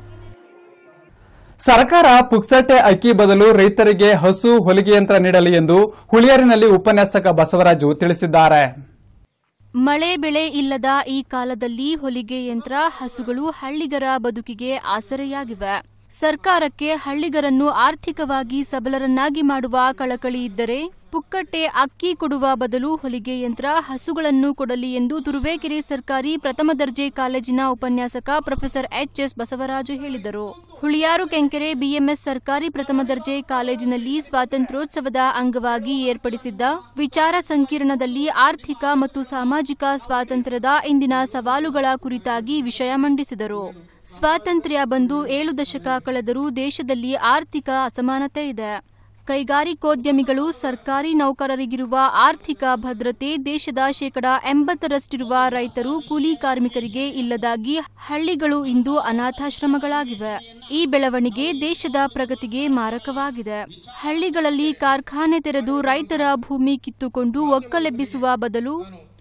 [SPEAKER 1] ಸರ್ಕಾರ ಪುಕ್ಸಟ್ಟೆ ಅಕ್ಕಿ ಬದಲು ರೈತರಿಗೆ ಹಸು ಹೊಲಿಗೆ ಯಂತ್ರ ನೀಡಲಿ ಎಂದು ಹುಳಿಯಾರಿನಲ್ಲಿ ಉಪನ್ಯಾಸಕ ಬಸವರಾಜು ತಿಳಿಸಿದ್ದಾರೆ
[SPEAKER 11] ಮಳೆ ಬೆಳೆ ಇಲ್ಲದ ಈ ಕಾಲದಲ್ಲಿ ಹೊಲಿಗೆ ಯಂತ್ರ ಹಸುಗಳು ಹಳ್ಳಿಗರ ಬದುಕಿಗೆ ಆಸರೆಯಾಗಿವೆ ಸರ್ಕಾರಕ್ಕೆ ಹಳ್ಳಿಗರನ್ನು ಆರ್ಥಿಕವಾಗಿ ಸಬಲರನ್ನಾಗಿ ಮಾಡುವ ಕಳಕಳಿ ಇದ್ದರೆ ಪುಕ್ಕಟ್ಟೆ ಅಕ್ಕಿ ಕೊಡುವ ಬದಲು ಹೊಲಿಗೆ ಯಂತ್ರ ಹಸುಗಳನ್ನು ಕೊಡಲಿ ಎಂದು ತುರುವೇಕೆರೆ ಸರ್ಕಾರಿ ಪ್ರಥಮ ದರ್ಜೆ ಕಾಲೇಜಿನ ಉಪನ್ಯಾಸಕ ಪ್ರೊಫೆಸರ್ ಎಚ್ ಎಸ್ ಬಸವರಾಜು ಹೇಳಿದರು ಹುಳಿಯಾರು ಕೆಂಕೆರೆ ಬಿಎಂಎಸ್ ಸರ್ಕಾರಿ ಪ್ರಥಮ ದರ್ಜೆ ಕಾಲೇಜಿನಲ್ಲಿ ಸ್ವಾತಂತ್ರ್ಯೋತ್ಸವದ ಅಂಗವಾಗಿ ಏರ್ಪಡಿಸಿದ್ದ ವಿಚಾರ ಸಂಕಿರಣದಲ್ಲಿ ಆರ್ಥಿಕ ಮತ್ತು ಸಾಮಾಜಿಕ ಸ್ವಾತಂತ್ರ್ಯದ ಇಂದಿನ ಸವಾಲುಗಳ ಕುರಿತಾಗಿ ವಿಷಯ ಮಂಡಿಸಿದರು ಸ್ವಾತಂತ್ರ್ಯ ಬಂದು ಏಳು ದಶಕ ಕಳೆದರೂ ದೇಶದಲ್ಲಿ ಆರ್ಥಿಕ ಅಸಮಾನತೆ ಇದೆ ಕೈಗಾರಿಕೋದ್ಯಮಿಗಳು ಸರ್ಕಾರಿ ನೌಕರರಿಗಿರುವ ಆರ್ಥಿಕ ಭದ್ರತೆ ದೇಶದ ಶೇಕಡ ಎಂಬತ್ತರಷ್ಟಿರುವ ರೈತರು ಕೂಲಿ ಕಾರ್ಮಿಕರಿಗೆ ಇಲ್ಲದಾಗಿ ಹಳ್ಳಿಗಳು ಇಂದು ಅನಾಥಾಶ್ರಮಗಳಾಗಿವೆ ಈ ಬೆಳವಣಿಗೆ ದೇಶದ ಪ್ರಗತಿಗೆ ಮಾರಕವಾಗಿದೆ ಹಳ್ಳಿಗಳಲ್ಲಿ ಕಾರ್ಖಾನೆ ತೆರೆದು ರೈತರ ಭೂಮಿ ಕಿತ್ತುಕೊಂಡು ಒಕ್ಕಲೆಬ್ಬಿಸುವ ಬದಲು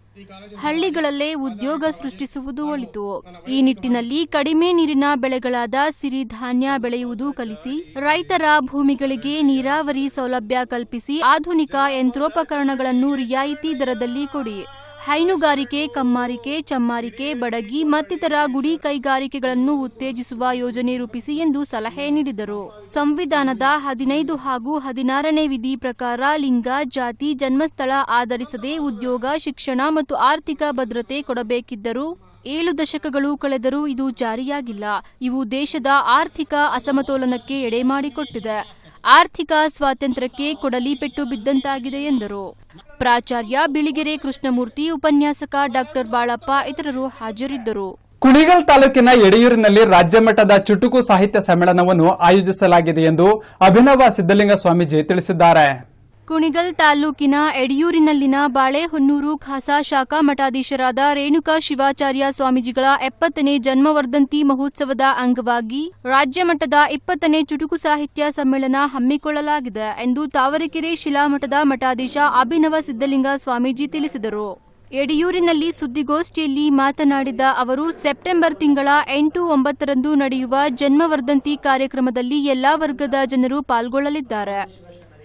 [SPEAKER 11] ಹಳ್ಳಿಗಳಲ್ಲೇ ಉದ್ಯೋಗ ಸೃಷ್ಟಿಸುವುದು ಒಳಿತು ಈ ನಿಟ್ಟಿನಲ್ಲಿ ಕಡಿಮೆ ನೀರಿನ ಬೆಳೆಗಳಾದ ಸಿರಿಧಾನ್ಯ ಬೆಳೆಯುವುದು ಕಲಿಸಿ ರೈತರ ಭೂಮಿಗಳಿಗೆ ನೀರಾವರಿ ಸೌಲಭ್ಯ ಕಲ್ಪಿಸಿ ಆಧುನಿಕ ಯಂತ್ರೋಪಕರಣಗಳನ್ನು ರಿಯಾಯಿತಿ ದರದಲ್ಲಿ ಕೊಡಿ ಹೈನುಗಾರಿಕೆ ಕಮ್ಮಾರಿಕೆ ಚಮ್ಮಾರಿಕೆ ಬಡಗಿ ಮತ್ತಿತರ ಗುಡಿ ಕೈಗಾರಿಕೆಗಳನ್ನು ಉತ್ತೇಜಿಸುವ ಯೋಜನೆ ರೂಪಿಸಿ ಎಂದು ಸಲಹೆ ನೀಡಿದರು ಸಂವಿಧಾನದ ಹದಿನೈದು ಹಾಗೂ ಹದಿನಾರನೇ ವಿಧಿ ಪ್ರಕಾರ ಲಿಂಗ ಜಾತಿ ಜನ್ಮಸ್ಥಳ ಆಧರಿಸದೆ ಉದ್ಯೋಗ ಶಿಕ್ಷಣ ಮತ್ತು ಆರ್ಥಿಕ ಭದ್ರತೆ ಕೊಡಬೇಕಿದ್ದರೂ ಏಳು ದಶಕಗಳು ಕಳೆದರೂ ಇದು ಜಾರಿಯಾಗಿಲ್ಲ ಇವು ದೇಶದ ಆರ್ಥಿಕ ಅಸಮತೋಲನಕ್ಕೆ ಎಡೆ ಮಾಡಿಕೊಟ್ಟಿದೆ ಆರ್ಥಿಕ ಸ್ವಾತಂತ್ರ್ಯಕ್ಕೆ ಕೊಡಲಿ ಪೆಟ್ಟು ಬಿದ್ದಂತಾಗಿದೆ ಎಂದರು ಪ್ರಾಚಾರ್ಯ ಬಿಳಿಗೆರೆ ಕೃಷ್ಣಮೂರ್ತಿ ಉಪನ್ಯಾಸಕ ಡಾಕ್ಟರ್ ಬಾಳಪ್ಪ ಇತರರು ಹಾಜರಿದ್ದರು
[SPEAKER 1] ಕುಣಿಗಲ್ ತಾಲೂಕಿನ ಯಡಿಯೂರಿನಲ್ಲಿ ರಾಜ್ಯಮಟ್ಟದ ಚುಟುಕು ಸಾಹಿತ್ಯ ಸಮ್ಮೇಳನವನ್ನು ಆಯೋಜಿಸಲಾಗಿದೆ ಎಂದು ಅಭಿನವ ಸಿದ್ದಲಿಂಗ ಸ್ವಾಮೀಜಿ ತಿಳಿಸಿದ್ದಾರೆ
[SPEAKER 11] ಕುಣಿಗಲ್ ತಾಲೂಕಿನ ಎಡಿಯೂರಿನಲ್ಲಿನ ಬಾಳೆಹೊನ್ನೂರು ಖಾಸಾ ಶಾಖಾ ಮಠಾಧೀಶರಾದ ರೇಣುಕಾ ಶಿವಾಚಾರ್ಯ ಸ್ವಾಮೀಜಿಗಳ ಎಪ್ಪತ್ತನೇ ಜನ್ಮವರ್ಧಂತಿ ಮಹೋತ್ಸವದ ಅಂಗವಾಗಿ ರಾಜ್ಯ ಮಟ್ಟದ ಇಪ್ಪತ್ತನೇ ಚುಟುಕು ಸಾಹಿತ್ಯ ಸಮ್ಮೇಳನ ಹಮ್ಮಿಕೊಳ್ಳಲಾಗಿದೆ ಎಂದು ತಾವರೆಕೆರೆ ಶಿಲಾಮಠದ ಮಠಾಧೀಶ ಅಭಿನವ ಸಿದ್ದಲಿಂಗ ಸ್ವಾಮೀಜಿ ತಿಳಿಸಿದರು ಯಡಿಯೂರಿನಲ್ಲಿ ಸುದ್ದಿಗೋಷ್ಠಿಯಲ್ಲಿ ಮಾತನಾಡಿದ ಅವರು ಸೆಪ್ಟೆಂಬರ್ ತಿಂಗಳ ಎಂಟು ಒಂಬತ್ತರಂದು ನಡೆಯುವ ಜನ್ಮವರ್ಧಂತಿ ಕಾರ್ಯಕ್ರಮದಲ್ಲಿ ಎಲ್ಲಾ ವರ್ಗದ ಜನರು ಪಾಲ್ಗೊಳ್ಳಲಿದ್ದಾರೆ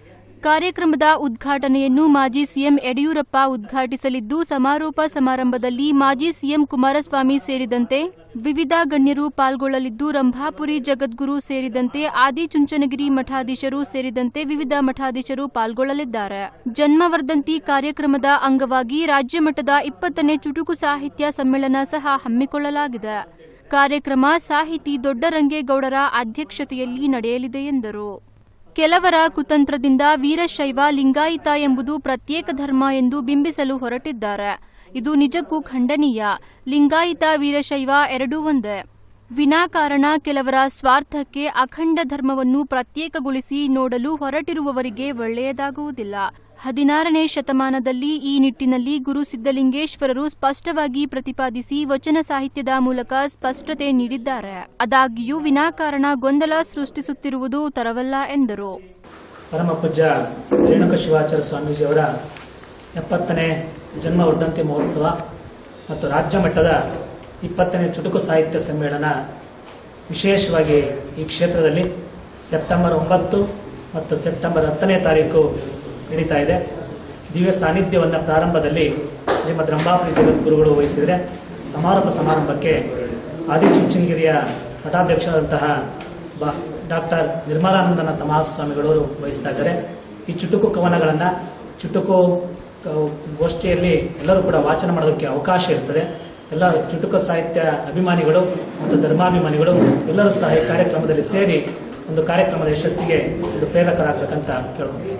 [SPEAKER 11] ಕಾರ್ಯಕ್ರಮದ ಉದ್ಘಾಟನೆಯನ್ನು ಮಾಜಿ ಸಿಎಂ ಯಡಿಯೂರಪ್ಪ ಉದ್ಘಾಟಿಸಲಿದ್ದು ಸಮಾರೋಪ ಸಮಾರಂಭದಲ್ಲಿ ಮಾಜಿ ಸಿಎಂ ಕುಮಾರಸ್ವಾಮಿ ಸೇರಿದಂತೆ ವಿವಿಧ ಗಣ್ಯರು ಪಾಲ್ಗೊಳ್ಳಲಿದ್ದು ರಂಭಾಪುರಿ ಜಗದ್ಗುರು ಸೇರಿದಂತೆ ಆದಿಚುಂಚನಗಿರಿ ಮಠಾಧೀಶರು ಸೇರಿದಂತೆ ವಿವಿಧ ಮಠಾಧೀಶರು ಪಾಲ್ಗೊಳ್ಳಲಿದ್ದಾರೆ ಜನ್ಮವರ್ಧಂತಿ ಕಾರ್ಯಕ್ರಮದ ಅಂಗವಾಗಿ ರಾಜ್ಯ ಮಟ್ಟದ ಇಪ್ಪತ್ತನೇ ಚುಟುಕು ಸಾಹಿತ್ಯ ಸಮ್ಮೇಳನ ಸಹ ಹಮ್ಮಿಕೊಳ್ಳಲಾಗಿದೆ ಕಾರ್ಯಕ್ರಮ ಸಾಹಿತಿ ದೊಡ್ಡರಂಗೇಗೌಡರ ಅಧ್ಯಕ್ಷತೆಯಲ್ಲಿ ನಡೆಯಲಿದೆ ಎಂದರು ಕೆಲವರ ಕುತಂತ್ರದಿಂದ ವೀರಶೈವ ಲಿಂಗಾಯತ ಎಂಬುದು ಪ್ರತ್ಯೇಕ ಧರ್ಮ ಎಂದು ಬಿಂಬಿಸಲು ಹೊರಟಿದ್ದಾರೆ ಇದು ನಿಜಕ್ಕೂ ಖಂಡನೀಯ ಲಿಂಗಾಯತ ವೀರಶೈವ ಎರಡೂ ಒಂದೇ ವಿನಾಕಾರಣ ಕೆಲವರ ಸ್ವಾರ್ಥಕ್ಕೆ ಅಖಂಡ ಧರ್ಮವನ್ನು ಪ್ರತ್ಯೇಕಗೊಳಿಸಿ ನೋಡಲು ಹೊರಟಿರುವವರಿಗೆ ಒಳ್ಳೆಯದಾಗುವುದಿಲ್ಲ ಹದಿನಾರನೇ ಶತಮಾನದಲ್ಲಿ ಈ ನಿಟ್ಟಿನಲ್ಲಿ ಗುರು ಸಿದ್ದಲಿಂಗೇಶ್ವರರು ಸ್ಪಷ್ಟವಾಗಿ ಪ್ರತಿಪಾದಿಸಿ ವಚನ ಸಾಹಿತ್ಯದ ಮೂಲಕ ಸ್ಪಷ್ಟತೆ ನೀಡಿದ್ದಾರೆ ಆದಾಗ್ಯೂ ವಿನಾಕಾರಣ ಗೊಂದಲ ಸೃಷ್ಟಿಸುತ್ತಿರುವುದು ತರವಲ್ಲ ಎಂದರು
[SPEAKER 18] ಪರಮ ಪೂಜ್ಯ ರೇಣುಕ ಶಿವಾಚಾರ್ಯ ಸ್ವಾಮೀಜಿಯವರ ಎಪ್ಪತ್ತನೇ ಜನ್ಮ ವರ್ಧಂತಿ ಮಹೋತ್ಸವ ಮತ್ತು ರಾಜ್ಯ ಮಟ್ಟದ ಇಪ್ಪತ್ತನೇ ಚುಟುಕು ಸಾಹಿತ್ಯ ಸಮ್ಮೇಳನ ವಿಶೇಷವಾಗಿ ಈ ಕ್ಷೇತ್ರದಲ್ಲಿ ಸೆಪ್ಟೆಂಬರ್ ಒಂಬತ್ತು ಮತ್ತು ಸೆಪ್ಟೆಂಬರ್ ಹತ್ತನೇ ತಾರೀಕು ನಡೀತಾ ಇದೆ ದಿವ್ಯ ಸಾನ್ನಿಧ್ಯವನ್ನು ಪ್ರಾರಂಭದಲ್ಲಿ ಶ್ರೀಮದ್ ರಂಭಾಪುರಿ ಜಗದ್ಗುರುಗಳು ವಹಿಸಿದರೆ ಸಮಾರೋಪ ಸಮಾರಂಭಕ್ಕೆ ಆದಿಚುಂಚನಗಿರಿಯ ಮಠಾಧ್ಯಕ್ಷರಾದಂತಹ ಬಾ ಡಾಕ್ಟರ್ ನಿರ್ಮಲಾನಂದನಾಥ ಮಹಾಸ್ವಾಮಿಗಳವರು ವಹಿಸ್ತಾ ಇದ್ದಾರೆ ಈ ಚುಟುಕು ಕವನಗಳನ್ನು ಚುಟುಕು ಕ- ಗೋಷ್ಠಿಯಲ್ಲಿ ಎಲ್ಲರೂ ಕೂಡ ವಾಚನ ಮಾಡೋದಕ್ಕೆ ಅವಕಾಶ ಇರ್ತದೆ ಎಲ್ಲ ಚುಟುಕು ಸಾಹಿತ್ಯ ಅಭಿಮಾನಿಗಳು ಮತ್ತು ಧರ್ಮಾಭಿಮಾನಿಗಳು ಎಲ್ಲರೂ ಸಹ ಈ ಕಾರ್ಯಕ್ರಮದಲ್ಲಿ ಸೇರಿ ಒಂದು ಕಾರ್ಯಕ್ರಮದ ಯಶಸ್ಸಿಗೆ ಒಂದು ಪ್ರೇರಕರಾಗಬೇಕಂತ ಕೇಳ್ಕೊಂತೀನಿ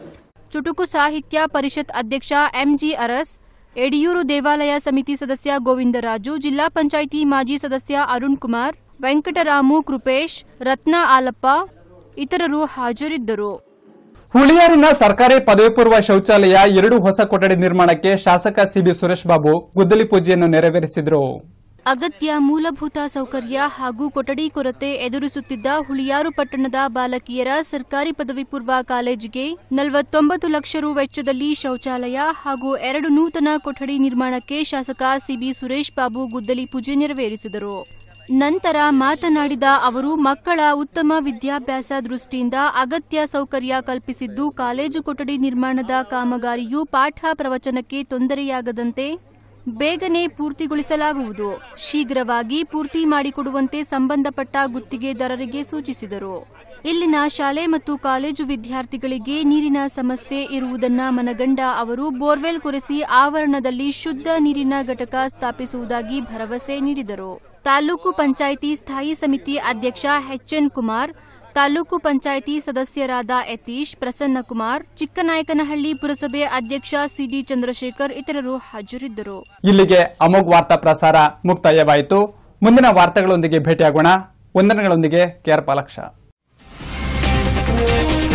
[SPEAKER 11] ಚುಟುಕು ಸಾಹಿತ್ಯ ಪರಿಷತ್ ಅಧ್ಯಕ್ಷ ಎಂಜಿ ಅರಸ್ ಯಡಿಯೂರು ದೇವಾಲಯ ಸಮಿತಿ ಸದಸ್ಯ ಗೋವಿಂದರಾಜು ಜಿಲ್ಲಾ ಪಂಚಾಯಿತಿ ಮಾಜಿ ಸದಸ್ಯ ಅರುಣ್ ಕುಮಾರ್ ವೆಂಕಟರಾಮು ಕೃಪೇಶ್ ರತ್ನ ಆಲಪ್ಪ ಇತರರು ಹಾಜರಿದ್ದರು
[SPEAKER 1] ಹುಳಿಯಾರಿನ ಸರ್ಕಾರಿ ಪದವಿ ಪೂರ್ವ ಶೌಚಾಲಯ ಎರಡು ಹೊಸ ಕೊಠಡಿ ನಿರ್ಮಾಣಕ್ಕೆ ಶಾಸಕ ಸಿಬಿ ಸುರೇಶ್ ಬಾಬು ಗುದ್ದಲಿ ಪೂಜೆಯನ್ನು ನೆರವೇರಿಸಿದರು
[SPEAKER 11] ಅಗತ್ಯ ಮೂಲಭೂತ ಸೌಕರ್ಯ ಹಾಗೂ ಕೊಠಡಿ ಕೊರತೆ ಎದುರಿಸುತ್ತಿದ್ದ ಹುಳಿಯಾರು ಪಟ್ಟಣದ ಬಾಲಕಿಯರ ಸರ್ಕಾರಿ ಪದವಿ ಪೂರ್ವ ಕಾಲೇಜಿಗೆ ನಲವತ್ತೊಂಬತ್ತು ಲಕ್ಷ ರು ವೆಚ್ಚದಲ್ಲಿ ಶೌಚಾಲಯ ಹಾಗೂ ಎರಡು ನೂತನ ಕೊಠಡಿ ನಿರ್ಮಾಣಕ್ಕೆ ಶಾಸಕ ಸಿಬಿ ಸುರೇಶ್ ಬಾಬು ಗುದ್ದಲಿ ಪೂಜೆ ನೆರವೇರಿಸಿದರು ನಂತರ ಮಾತನಾಡಿದ ಅವರು ಮಕ್ಕಳ ಉತ್ತಮ ವಿದ್ಯಾಭ್ಯಾಸ ದೃಷ್ಟಿಯಿಂದ ಅಗತ್ಯ ಸೌಕರ್ಯ ಕಲ್ಪಿಸಿದ್ದು ಕಾಲೇಜು ಕೊಠಡಿ ನಿರ್ಮಾಣದ ಕಾಮಗಾರಿಯು ಪಾಠ ಪ್ರವಚನಕ್ಕೆ ತೊಂದರೆಯಾಗದಂತೆ ಬೇಗನೆ ಪೂರ್ತಿಗೊಳಿಸಲಾಗುವುದು ಶೀಘ್ರವಾಗಿ ಪೂರ್ತಿ ಮಾಡಿಕೊಡುವಂತೆ ಸಂಬಂಧಪಟ್ಟ ಗುತ್ತಿಗೆದಾರರಿಗೆ ಸೂಚಿಸಿದರು ಇಲ್ಲಿನ ಶಾಲೆ ಮತ್ತು ಕಾಲೇಜು ವಿದ್ಯಾರ್ಥಿಗಳಿಗೆ ನೀರಿನ ಸಮಸ್ಯೆ ಇರುವುದನ್ನ ಮನಗಂಡ ಅವರು ಬೋರ್ವೆಲ್ ಕೊರೆಸಿ ಆವರಣದಲ್ಲಿ ಶುದ್ಧ ನೀರಿನ ಘಟಕ ಸ್ಥಾಪಿಸುವುದಾಗಿ ಭರವಸೆ ನೀಡಿದರು ತಾಲೂಕು ಪಂಚಾಯಿತಿ ಸ್ಥಾಯಿ ಸಮಿತಿ ಅಧ್ಯಕ್ಷ ಎಚ್ಎನ್ ಕುಮಾರ್ ತಾಲೂಕು ಪಂಚಾಯಿತಿ ಸದಸ್ಯರಾದ ಯತೀಶ್ ಪ್ರಸನ್ನಕುಮಾರ್ ಚಿಕ್ಕನಾಯಕನಹಳ್ಳಿ ಪುರಸಭೆ ಅಧ್ಯಕ್ಷ ಸಿಡಿ ಚಂದ್ರಶೇಖರ್ ಇತರರು ಹಾಜರಿದ್ದರು
[SPEAKER 1] ಇಲ್ಲಿಗೆ ಅಮೋಘ್ ವಾರ್ತಾ ಪ್ರಸಾರ ಮುಕ್ತಾಯವಾಯಿತು ಮುಂದಿನ ವಾರ್ತೆಗಳೊಂದಿಗೆ ಭೇಟಿಯಾಗೋಣ ವಂದನೆಗಳೊಂದಿಗೆ ಕೆಆರ್ ಪಾಲಕ್ಷ